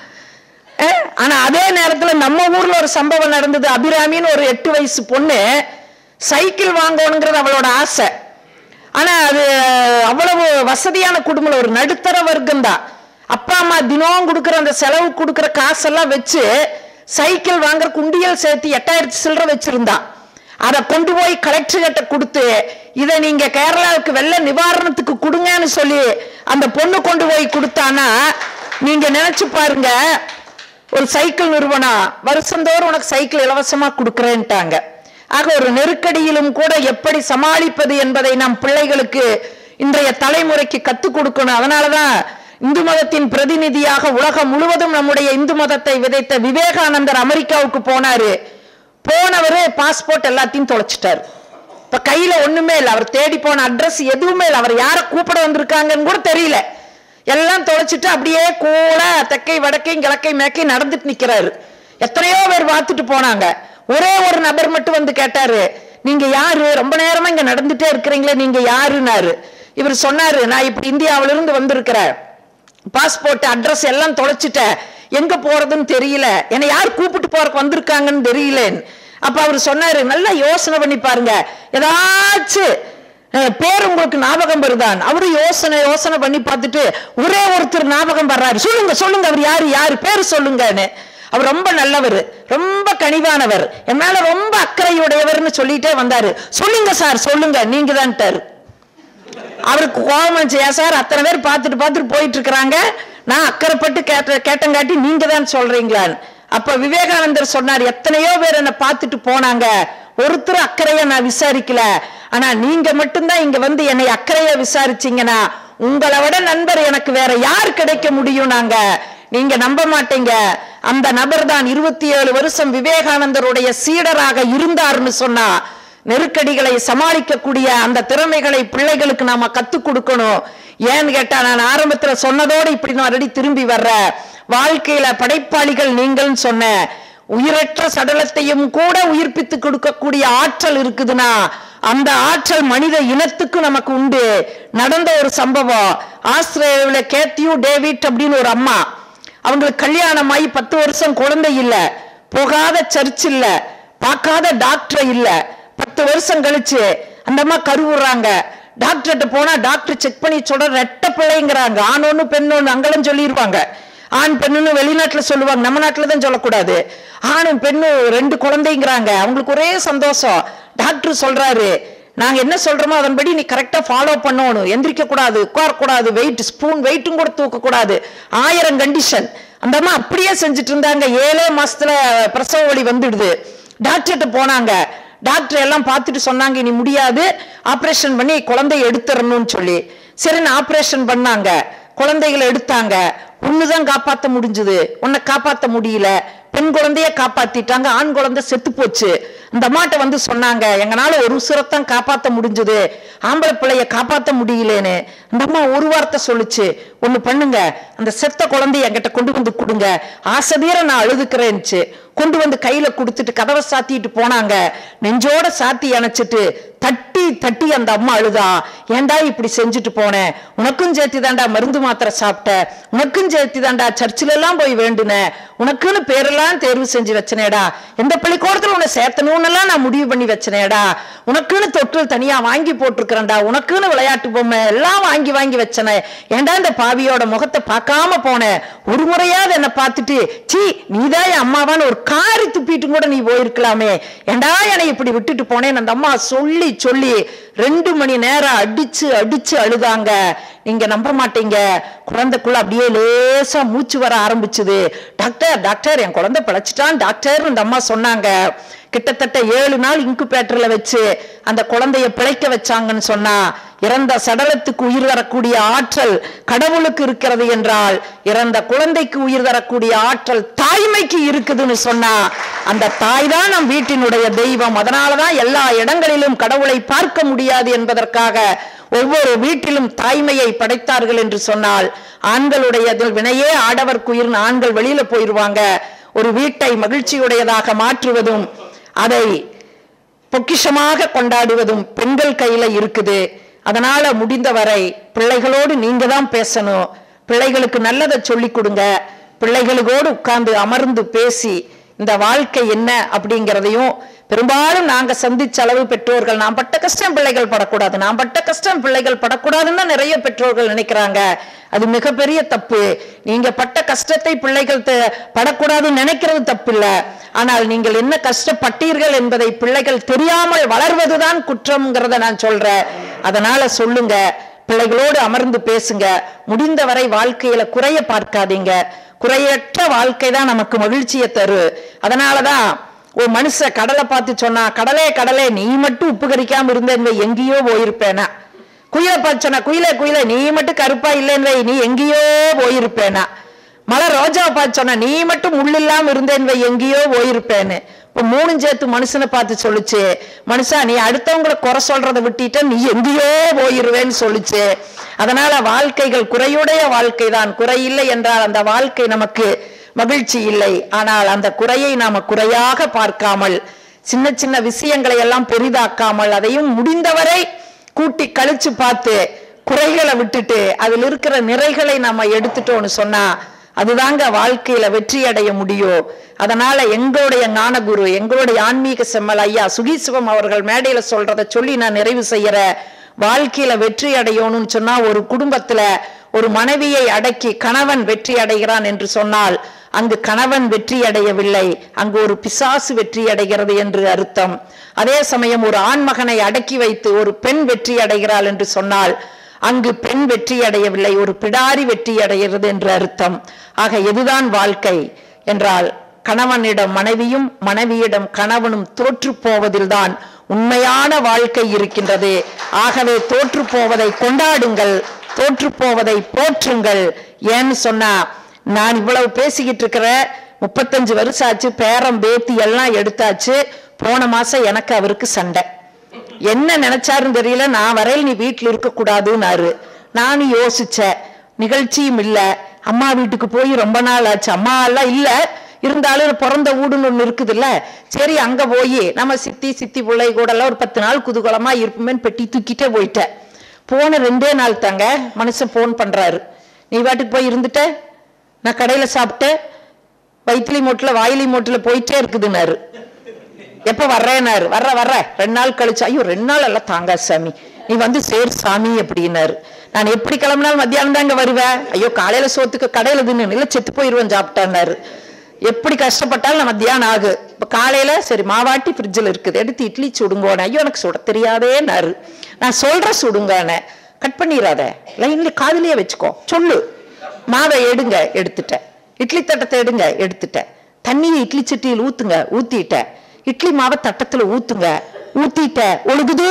அஹ், ஆனா அதே நேரத்துல நம்ம ஊர்ல ஒரு சம்பவம் நடந்தது அபிராமின்னு ஒரு எட்டு வயசு பொண்ணு சைக்கிள் வாங்கணுங்கிறது அவளோட ஆசை ஆனா அது அவ்வளவு வசதியான குடும்பம் ஒரு நடுத்தர வர்க்கம் தான் அப்பா அம்மா தினம் கொடுக்குற அந்த செலவு கொடுக்குற காசெல்லாம் வச்சு சைக்கிள் வாங்குற குண்டியல் சேர்த்து எட்டாயிரத்தி சில்லற வச்சிருந்தா அதை கொண்டு போய் கலெக்டர் கிட்ட கொடுத்து இதை நீங்க கேரளாவுக்கு வெள்ள நிவாரணத்துக்கு கொடுங்கன்னு சொல்லி அந்த பொண்ணு கொண்டு போய் கொடுத்தானா நீங்க நினைச்சு பாருங்க ஒரு சைக்கிள் நிறுவனம் வருஷந்தோறும் உனக்கு சைக்கிள் இலவசமா கொடுக்குறேன்ட்டாங்க ஆக ஒரு நெருக்கடியிலும் கூட எப்படி சமாளிப்பது என்பதை நம் பிள்ளைகளுக்கு இன்றைய தலைமுறைக்கு கத்துக் கொடுக்கணும் அதனாலதான் இந்து மதத்தின் பிரதிநிதியாக உலகம் முழுவதும் நம்முடைய இந்து மதத்தை விதைத்த விவேகானந்தர் அமெரிக்காவுக்கு போனாரு போனவரு பாஸ்போர்ட் எல்லாத்தையும் தொலைச்சிட்டாரு இப்ப கையில ஒண்ணுமே இல்லை அவர் தேடி போன அட்ரஸ் எதுவுமே இல்லை அவர் யாரை கூப்பிட வந்திருக்காங்கன்னு கூட தெரியல எல்லாம் தொலைச்சிட்டு அப்படியே கூட தெக்கை வடக்கையும் கிழக்கை மேக்கை நடந்துட்டு நிக்கிறாரு எத்தனையோ பேர் பார்த்துட்டு போனாங்க ஒரே ஒரு நபர் மட்டும் வந்து கேட்டாரு நீங்க யாரு ரொம்ப நேரமா இங்க நடந்துட்டே இருக்கிறீங்களே நீங்க யாருன்னாரு இவர் சொன்னாரு நான் இப்படி இந்தியாவில இருந்து வந்திருக்கிறேன் பாஸ்போர்ட் அட்ரஸ் எல்லாம் தொலைச்சிட்டேன் எங்க போறதுன்னு தெரியல என்னை யார் கூப்பிட்டு போறக்கு வந்திருக்காங்கன்னு தெரியலேன்னு அப்ப அவர் சொன்னாரு நல்லா யோசனை பண்ணி பாருங்க ஏதாச்சும் அஹ், பேர் உங்களுக்கு ஞாபகம் வருதான் அவரு யோசனை யோசனை பண்ணி பார்த்துட்டு ஒரே ஒருத்தர் ஞாபகம் வர்றாரு சொல்லுங்க சொல்லுங்க அவர் யாரு யாரு பேர் சொல்லுங்கன்னு அவர் ரொம்ப நல்லவர் ரொம்ப கனிவானவர் என் மேல ரொம்ப அக்கறையுடையவர்னு சொல்லிட்டே வந்தாரு சொல்லுங்க சார் சொல்லுங்க நீங்க தான்ட்டாரு அவருக்கு கோபம் வந்துச்சு ஏன் சார் அத்தனை பேர் பார்த்துட்டு பார்த்துட்டு போயிட்டு இருக்கிறாங்க நான் அக்கறைப்பட்டு கேட்ட கேட்டங்காட்டி நீங்க தான் சொல்றீங்களான்னு அப்ப விவேகானந்தர் சொன்னார் எத்தனையோ பேர் என்ன பார்த்துட்டு போனாங்க ஒருத்தர் அக்கறையா நான் விசாரிக்கல ஆனா நீங்க மட்டும்தான் இங்க வந்து என்னை அக்கறையா விசாரிச்சீங்கன்னா உங்களை விட நண்பர் எனக்கு வேற யார் கிடைக்க முடியும் நாங்க நீங்க நம்ப மாட்டீங்க அந்த நபர் தான் இருபத்தி ஏழு வருஷம் விவேகானந்தருடைய சீடராக இருந்தார்னு சொன்னா நெருக்கடிகளை சமாளிக்கக்கூடிய அந்த திறமைகளை பிள்ளைகளுக்கு நாம கத்துக் கொடுக்கணும் ஏன்னு கேட்டா நான் ஆரம்பத்துல சொன்னதோடு இப்படி நான் ரெடி திரும்பி வர்றேன் வாழ்க்கையில படைப்பாளிகள் நீங்கள்னு சொன்னேன் உயிரற்ற சடலத்தையும் கூட உயிர்ப்பித்து கொடுக்கக்கூடிய ஆற்றல் இருக்குதுன்னா அந்த ஆற்றல் மனித இனத்துக்கு நமக்கு உண்டு நடந்த ஒரு சம்பவம் ஆஸ்திரேலியாவில் கேத்யூ டேவிட் அப்படின்னு ஒரு அம்மா அவங்களுக்கு கல்யாணம் ஆகி பத்து வருஷம் குழந்தை இல்ல போகாத சர்ச் இல்ல பார்க்காத டாக்டர் இல்ல பத்து வருஷம் கழிச்சு அந்த அம்மா கருவுறாங்க டாக்டர்கிட்ட போனா டாக்டர் செக் பண்ணி சொல்ற ரெட்ட பிள்ளைங்கிறாங்க ஆண் ஒண்ணு பெண் ஒண்ணு அங்கெல்லாம் சொல்லிடுவாங்க ஆண் பெண்ணுன்னு வெளிநாட்டுல சொல்லுவாங்க நம்ம நாட்டுல தான் சொல்லக்கூடாது ஆணும் பெண்ணும் ரெண்டு குழந்தைங்கிறாங்க அவங்களுக்கு ஒரே சந்தோஷம் டாக்டர் சொல்றாரு நாங்க என்ன சொல்றோமோ அதன்படி நீ கரெக்டா ஃபாலோ பண்ணணும் எந்திரிக்க கூடாது உட்கார கூடாது வெயிட் ஸ்பூன் வெயிட்டும் கூட தூக்க கூடாது ஆயிரம் கண்டிஷன் அந்த அம்மா அப்படியே செஞ்சுட்டு இருந்தாங்க ஏழே மாசத்துல பிரசவ வலி வந்துடுது டாக்டர்கிட்ட போனாங்க டாக்டர் எல்லாம் பார்த்துட்டு சொன்னாங்க இனி முடியாது ஆபரேஷன் பண்ணி குழந்தைய எடுத்துறணும்னு சொல்லி சரின்னு ஆபரேஷன் பண்ணாங்க குழந்தைகளை எடுத்தாங்க ஒண்ணுதான் காப்பாத்த முடிஞ்சது உன்னை காப்பாத்த முடியல பெண் குழந்தைய காப்பாத்திட்டாங்க ஆண் குழந்தை செத்து போச்சு அந்த அம்மாட்ட வந்து சொன்னாங்க எங்கனால ஒரு உசுரத்தான் காப்பாத்த முடிஞ்சது ஆம்பளை பிள்ளைய காப்பாத்த முடியலன்னு அந்த அம்மா ஒரு வார்த்தை சொல்லுச்சு ஒண்ணு பண்ணுங்க அந்த செத்த குழந்தைய என்கிட்ட கொண்டு வந்து கொடுங்க ஆசதீர நான் அழுதுக்கிறேன்னுச்சு கொண்டு வந்து கையில கொடுத்துட்டு கதவை சாத்திட்டு போனாங்க நெஞ்சோட சாத்தி அணைச்சிட்டு தட்டி தட்டி அந்த அம்மா அழுதா ஏன்டா இப்படி செஞ்சுட்டு போனேன் உனக்கும் சேர்த்து தாண்டா மருந்து மாத்திரை சாப்பிட்ட உனக்கும் சேர்த்து தாண்டா சர்ச்சில் எல்லாம் போய் வேண்டுன உனக்குன்னு பேரெல்லாம் தேர்வு செஞ்சு வச்சனேடா எந்த பள்ளிக்கூடத்துல உன்னை சேர்த்தணும்னு எல்லாம் நான் முடிவு பண்ணி வச்சனேடா உனக்குன்னு தொட்டில் தனியா வாங்கி போட்டிருக்கிறேன்டா உனக்குன்னு விளையாட்டு பொம்மை எல்லாம் வாங்கி வாங்கி வச்சனே ஏன்டா இந்த பாவியோட முகத்தை பார்க்காம போனேன் ஒரு முறையாவது என்னை பார்த்துட்டு சீ நீதான் என் அம்மாவான்னு ஒரு காரி துப்பிட்டு கூட நீ போயிருக்கலாமே ஏன்டா என்னை இப்படி விட்டுட்டு போனேன் அந்த அம்மா சொல்லி சொல்லி ரெண்டு மணி நேரம் அடிச்சு அடிச்சு அழுதாங்க நீங்க நம்ப மாட்டீங்க குழந்தைக்குள்ள அப்படியே லேசா மூச்சு வர ஆரம்பிச்சுது டாக்டர் டாக்டர் என் குழந்தை பிழைச்சிட்டான் டாக்டர் அந்த அம்மா சொன்னாங்க கிட்டத்தட்ட ஏழு நாள் இன்குபேட்டர்ல வச்சு அந்த குழந்தைய பிழைக்க வச்சாங்கன்னு சொன்னா இறந்த சடலத்துக்கு உயிர் தரக்கூடிய ஆற்றல் கடவுளுக்கு இருக்கிறது என்றால் இறந்த குழந்தைக்கு உயிர் தரக்கூடிய ஆற்றல் தாய்மைக்கு இருக்குதுன்னு சொன்னா அந்த தாய் தான் நம் வீட்டினுடைய தெய்வம் அதனாலதான் எல்லா இடங்களிலும் கடவுளை பார்க்க முடியாது என்பதற்காக ஒவ்வொரு வீட்டிலும் தாய்மையை படைத்தார்கள் என்று சொன்னால் ஆண்களுடைய வினையே ஆடவர்க்குயிர்னு ஆண்கள் வெளியில போயிருவாங்க ஒரு வீட்டை மகிழ்ச்சியுடையதாக மாற்றுவதும் அதை பொக்கிஷமாக கொண்டாடுவதும் பெண்கள் கையில இருக்குது அதனால முடிந்தவரை பிள்ளைகளோடு நீங்க தான் பேசணும் பிள்ளைகளுக்கு நல்லதை சொல்லி கொடுங்க பிள்ளைகளோடு உட்கார்ந்து அமர்ந்து பேசி இந்த வாழ்க்கை என்ன அப்படிங்கிறதையும் பெரும்பாலும் நாங்க சந்திச்ச அளவு பெற்றோர்கள் நான் பட்ட கஷ்டம் பிள்ளைகள் படக்கூடாது நான் பட்ட கஷ்டம் பிள்ளைகள் படக்கூடாதுன்னு தான் நிறைய பெற்றோர்கள் நினைக்கிறாங்க அது மிகப்பெரிய தப்பு நீங்க பட்ட கஷ்டத்தை பிள்ளைகள் த- படக்கூடாதுன்னு நினைக்கிறது தப்பு இல்ல ஆனால் நீங்கள் என்ன கஷ்டப்பட்டீர்கள் என்பதை பிள்ளைகள் தெரியாமல் வளர்வதுதான் குற்றம்ங்கிறத நான் சொல்றேன் அதனால சொல்லுங்க பிள்ளைகளோடு அமர்ந்து பேசுங்க முடிந்தவரை வாழ்க்கையில குறைய பார்க்காதீங்க குறையற்ற வாழ்க்கை தான் நமக்கு மகிழ்ச்சியை தரும் அதனாலதான் ஒரு மனுஷ கடலை பார்த்து சொன்னா கடலே கடலே நீ மட்டும் உப்பு கறிக்காம இருந்த எங்கேயோ போயிருப்பேனா குயிலை பார்த்து சொன்னா குயிலே குயிலே நீ மட்டும் கருப்பா இல்லைன்னு வை, நீ எங்கேயோ போயிருப்பேனா மலை ரோஜாவை பார்த்து சொன்னா நீ மட்டும் முள் இல்லாம இருந்தேன் வை, எங்கேயோ போயிருப்பேன்னு இப்ப மூணும் சேர்த்து மனுஷனை பார்த்து சொல்லுச்சு மனுஷா நீ அடுத்தவங்களை குறை சொல்றதை விட்டுட்ட நீ எங்கேயோ போயிருவேன்னு சொல்லுச்சு அதனால வாழ்க்கைகள் குறையுடைய வாழ்க்கை தான் குறை இல்லை என்றால் அந்த வாழ்க்கை நமக்கு மகிழ்ச்சி இல்லை ஆனால் அந்த குறையை நாம குறையாக பார்க்காமல் சின்ன சின்ன விஷயங்களை எல்லாம் பெரிதாக்காமல் அதையும் முடிந்தவரை கூட்டி கழிச்சு பார்த்து குறைகளை விட்டுட்டு அதில் இருக்கிற நிறைகளை நாம எடுத்துட்டோம்னு சொன்னா அதுதாங்க வாழ்க்கையில வெற்றி அடைய முடியும் அதனால எங்களுடைய ஞானகுரு எங்களுடைய ஆன்மீக செம்மல் ஐயா சுகீசுகம் அவர்கள் மேடையில சொல்றத சொல்லி நான் நிறைவு செய்யற வாழ்க்கையில வெற்றி அடையணும்னு சொன்னா ஒரு குடும்பத்துல ஒரு மனைவியை அடக்கி கணவன் வெற்றி அடைகிறான் என்று சொன்னால் அங்கு கணவன் வெற்றி அடையவில்லை அங்கு ஒரு பிசாசு வெற்றி அடைகிறது என்று அர்த்தம் அதே சமயம் ஒரு ஆண்மகனை அடக்கி வைத்து ஒரு பெண் வெற்றி அடைகிறாள் என்று சொன்னால் அங்கு பெண் வெற்றி அடையவில்லை ஒரு பிடாரி வெற்றி அடைகிறது என்று அர்த்தம் ஆக எதுதான் வாழ்க்கை என்றால் கணவனிடம் மனைவியும் மனைவியிடம் கணவனும் தோற்று போவதில்தான் உண்மையான வாழ்க்கை இருக்கின்றது ஆகவே தோற்று போவதை கொண்டாடுங்கள் தோற்று போவதை போற்றுங்கள் ஏன்னு சொன்னா நான் இவ்வளவு பேசிக்கிட்டு இருக்கிற முப்பத்தஞ்சு வருஷம் ஆச்சு பேரம் பேத்தி எல்லாம் எடுத்தாச்சு போன மாசம் எனக்கு அவருக்கு சண்டை என்ன நினைச்சாருன்னு தெரியல நான் வரையில் நீ வீட்டில் இருக்க கூடாதுன்னாரு நானும் யோசிச்சேன் நிகழ்ச்சியும் இல்ல அம்மா வீட்டுக்கு போய் ரொம்ப நாள் ஆச்சு அம்மா எல்லாம் இல்ல இருந்தாலும் பிறந்த வீடுன்னு ஒண்ணு இருக்குதுல்ல சரி அங்க போய் நம்ம சித்தி சித்தி பிள்ளை கூட எல்லாம் ஒரு பத்து நாள் குதூகலமா இருப்போமேன்னு பெட்டி தூக்கிட்டே போயிட்டேன் போன ரெண்டே நாள் தாங்க மனுஷன் ஃபோன் பண்றாரு நீ வாட்டுக்கு போய் இருந்துட்ட நான் கடையில சாப்பிட்டேன் வயிற்றுலி மூட்டில் வாயிலி மூட்டில் போயிட்டே இருக்குதுன்னாரு எப்ப வர்றேனாரு வர்ற வர்ற ரெண்டு நாள் கழிச்சு ஐயோ ரெண்டு நாள் எல்லாம் தாங்கா சாமி நீ வந்து சேர் சாமி அப்படின்னாரு நான் எப்படி கிளம்பினாலும் மத்தியானம் தாங்க வருவேன் ஐயோ காலையில சோத்துக்கு கடையில தின்னு இல்லை செத்து போயிருவேன் சாப்பிட்டான்னாரு எப்படி கஷ்டப்பட்டாலும் நான் மத்தியானம் ஆகு இப்ப காலையில சரி மாவாட்டி ஃப்ரிட்ஜில் இருக்குது எடுத்து இட்லி சுடுங்கோனே ஐயோ எனக்கு சுட தெரியாதேன்னாரு நான் சொல்ற சுடுங்கன்னு கட் பண்ணிடாத லைன்ல காதுலயே வச்சுக்கோ சொல்லு மாவை எடுங்க எடுத்துட்டேன் இட்லி தட்டத்தை எடுங்க எடுத்துட்டேன் தண்ணியை இட்லி சட்டியில் ஊத்துங்க ஊத்திட்டேன் இட்லி மாவை தட்டத்துல ஊத்துங்க ஊத்திட்ட ஒழுகுது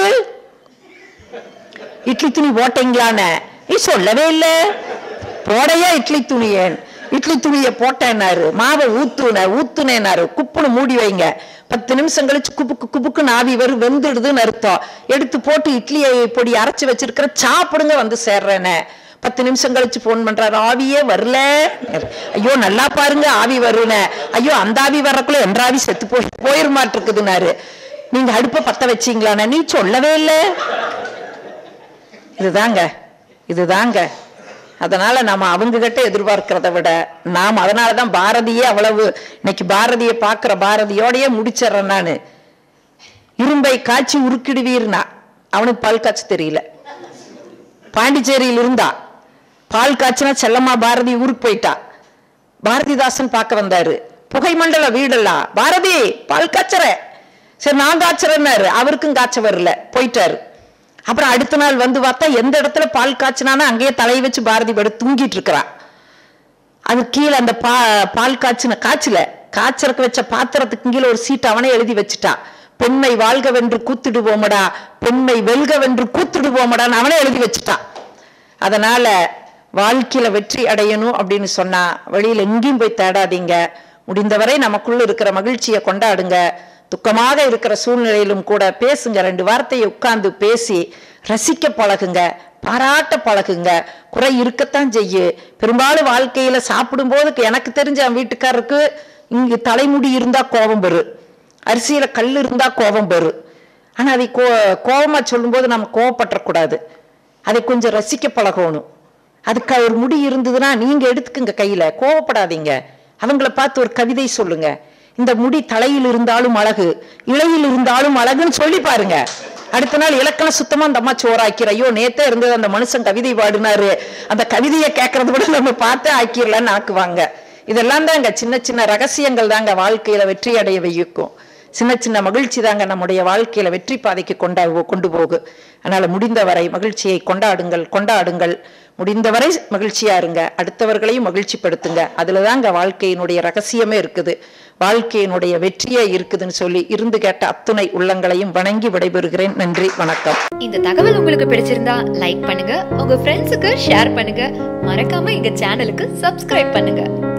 இட்லி துணி போட்டீங்களான்னு நீ சொல்லவே இல்லை போடையா இட்லி துணியேன் இட்லி துணியை போட்டேன்னாரு மாவை ஊத்துன ஊத்துனேனாரு குப்புன்னு மூடி வைங்க பத்து நிமிஷம் கழிச்சு குப்புக்கு குப்புக்குன்னு ஆவி வரும் வெந்துடுதுன்னு அர்த்தம் எடுத்து போட்டு இட்லியை பொடி அரைச்சு வச்சிருக்கிற சாப்பிடுங்க வந்து சேர்றேன்னு பத்து நிமிஷம் கழிச்சு போன் பண்றாரு ஆவியே வரல ஐயோ நல்லா பாருங்க ஆவி வருன ஐயோ அந்த ஆவி வர்றக்குள்ள என்ற ஆவி செத்து போய் போயிருமாட்டிருக்குதுன்னாரு நீங்க அடுப்பை பத்த வச்சீங்களாண்ணே நீ சொல்லவே இல்லை இதுதாங்க இதுதாங்க அதனால நாம அவங்க கிட்ட எதிர்பார்க்கிறத விட நாம் அதனாலதான் பாரதியே அவ்வளவு இன்னைக்கு பாரதியை பார்க்கிற பாரதியோடயே முடிச்சிடுறேன் நானு இரும்பை காய்ச்சி உருக்கிடுவீர்னா அவனுக்கு பால் காய்ச்ச தெரியல பாண்டிச்சேரியில் இருந்தா பால் காய்ச்சினா செல்லம்மா பாரதி ஊருக்கு போயிட்டா பாரதிதாசன் பார்க்க வந்தாரு புகைமண்டல வீடெல்லாம் பாரதி பால் காய்ச்சற சரி நான் காய்ச்சறேன்னாரு அவருக்கும் காய்ச்ச வரல போயிட்டாரு அப்புறம் அடுத்த நாள் வந்து பார்த்தா எந்த இடத்துல பால் காய்ச்சினானோ அங்கேயே தலையை வச்சு பாரதி படுத்து தூங்கிட்டு இருக்கிறான் அது கீழே அந்த பா பால் காய்ச்சின காய்ச்சல காய்ச்சறக்கு வச்ச பாத்திரத்துக்கு கீழே ஒரு சீட் அவனே எழுதி வச்சுட்டான் பெண்மை வாழ்கவென்று கூத்திடுவோமடா பெண்மை வெல்கவென்று கூத்திடுவோமடான்னு அவனே எழுதி வச்சுட்டான் அதனால வாழ்க்கையில வெற்றி அடையணும் அப்படின்னு சொன்னா வெளியில எங்கேயும் போய் தேடாதீங்க முடிந்தவரை நமக்குள்ள இருக்கிற மகிழ்ச்சியை கொண்டாடுங்க துக்கமாக இருக்கிற சூழ்நிலையிலும் கூட பேசுங்க ரெண்டு வார்த்தையை உட்கார்ந்து பேசி ரசிக்க பழகுங்க பாராட்ட பழகுங்க குறை இருக்கத்தான் செய்யு பெரும்பாலும் வாழ்க்கையில சாப்பிடும்போது எனக்கு தெரிஞ்ச என் வீட்டுக்காரருக்கு இங்கு தலைமுடி இருந்தா கோபம் பெறு அரிசியில கல் இருந்தா கோபம் பெறு ஆனா அதை கோ கோபமா சொல்லும்போது நம்ம கோவப்பற்றக்கூடாது அதை கொஞ்சம் ரசிக்க பழகணும் அதுக்கு ஒரு முடி இருந்ததுன்னா நீங்க எடுத்துக்குங்க கையில கோவப்படாதீங்க அவங்கள பார்த்து ஒரு கவிதை சொல்லுங்க இந்த முடி தலையில் இருந்தாலும் அழகு இலையில் இருந்தாலும் அழகுன்னு சொல்லி பாருங்க அடுத்த நாள் இலக்கணம் சுத்தமா அந்த அம்மா சோறாக்கிற ஐயோ நேத்தே இருந்தது அந்த மனுஷன் கவிதை பாடினாரு அந்த கவிதையை கேட்கறது கூட நம்ம பார்த்து ஆக்கிடலான்னு ஆக்குவாங்க இதெல்லாம் தாங்க சின்ன சின்ன ரகசியங்கள் தாங்க வாழ்க்கையில வெற்றி அடைய வைக்கும் சின்ன சின்ன மகிழ்ச்சி தாங்க நம்முடைய வாழ்க்கையில வெற்றி பாதைக்கு கொண்டா கொண்டு போகு அதனால முடிந்தவரை மகிழ்ச்சியை கொண்டாடுங்கள் கொண்டாடுங்கள் முடிந்தவரை மகிழ்ச்சியா இருங்க அடுத்தவர்களையும் மகிழ்ச்சிப்படுத்துங்க அதுலதாங்க வாழ்க்கையினுடைய ரகசியமே இருக்குது வாழ்க்கையினுடைய வெற்றியே இருக்குதுன்னு சொல்லி இருந்து கேட்ட அத்துணை உள்ளங்களையும் வணங்கி விடைபெறுகிறேன் நன்றி வணக்கம்
இந்த தகவல் உங்களுக்கு பிடிச்சிருந்தா லைக் பண்ணுங்க உங்க ஃப்ரெண்ட்ஸுக்கு ஷேர் பண்ணுங்க மறக்காம எங்க சேனலுக்கு சப்ஸ்கிரைப் பண்ணுங்க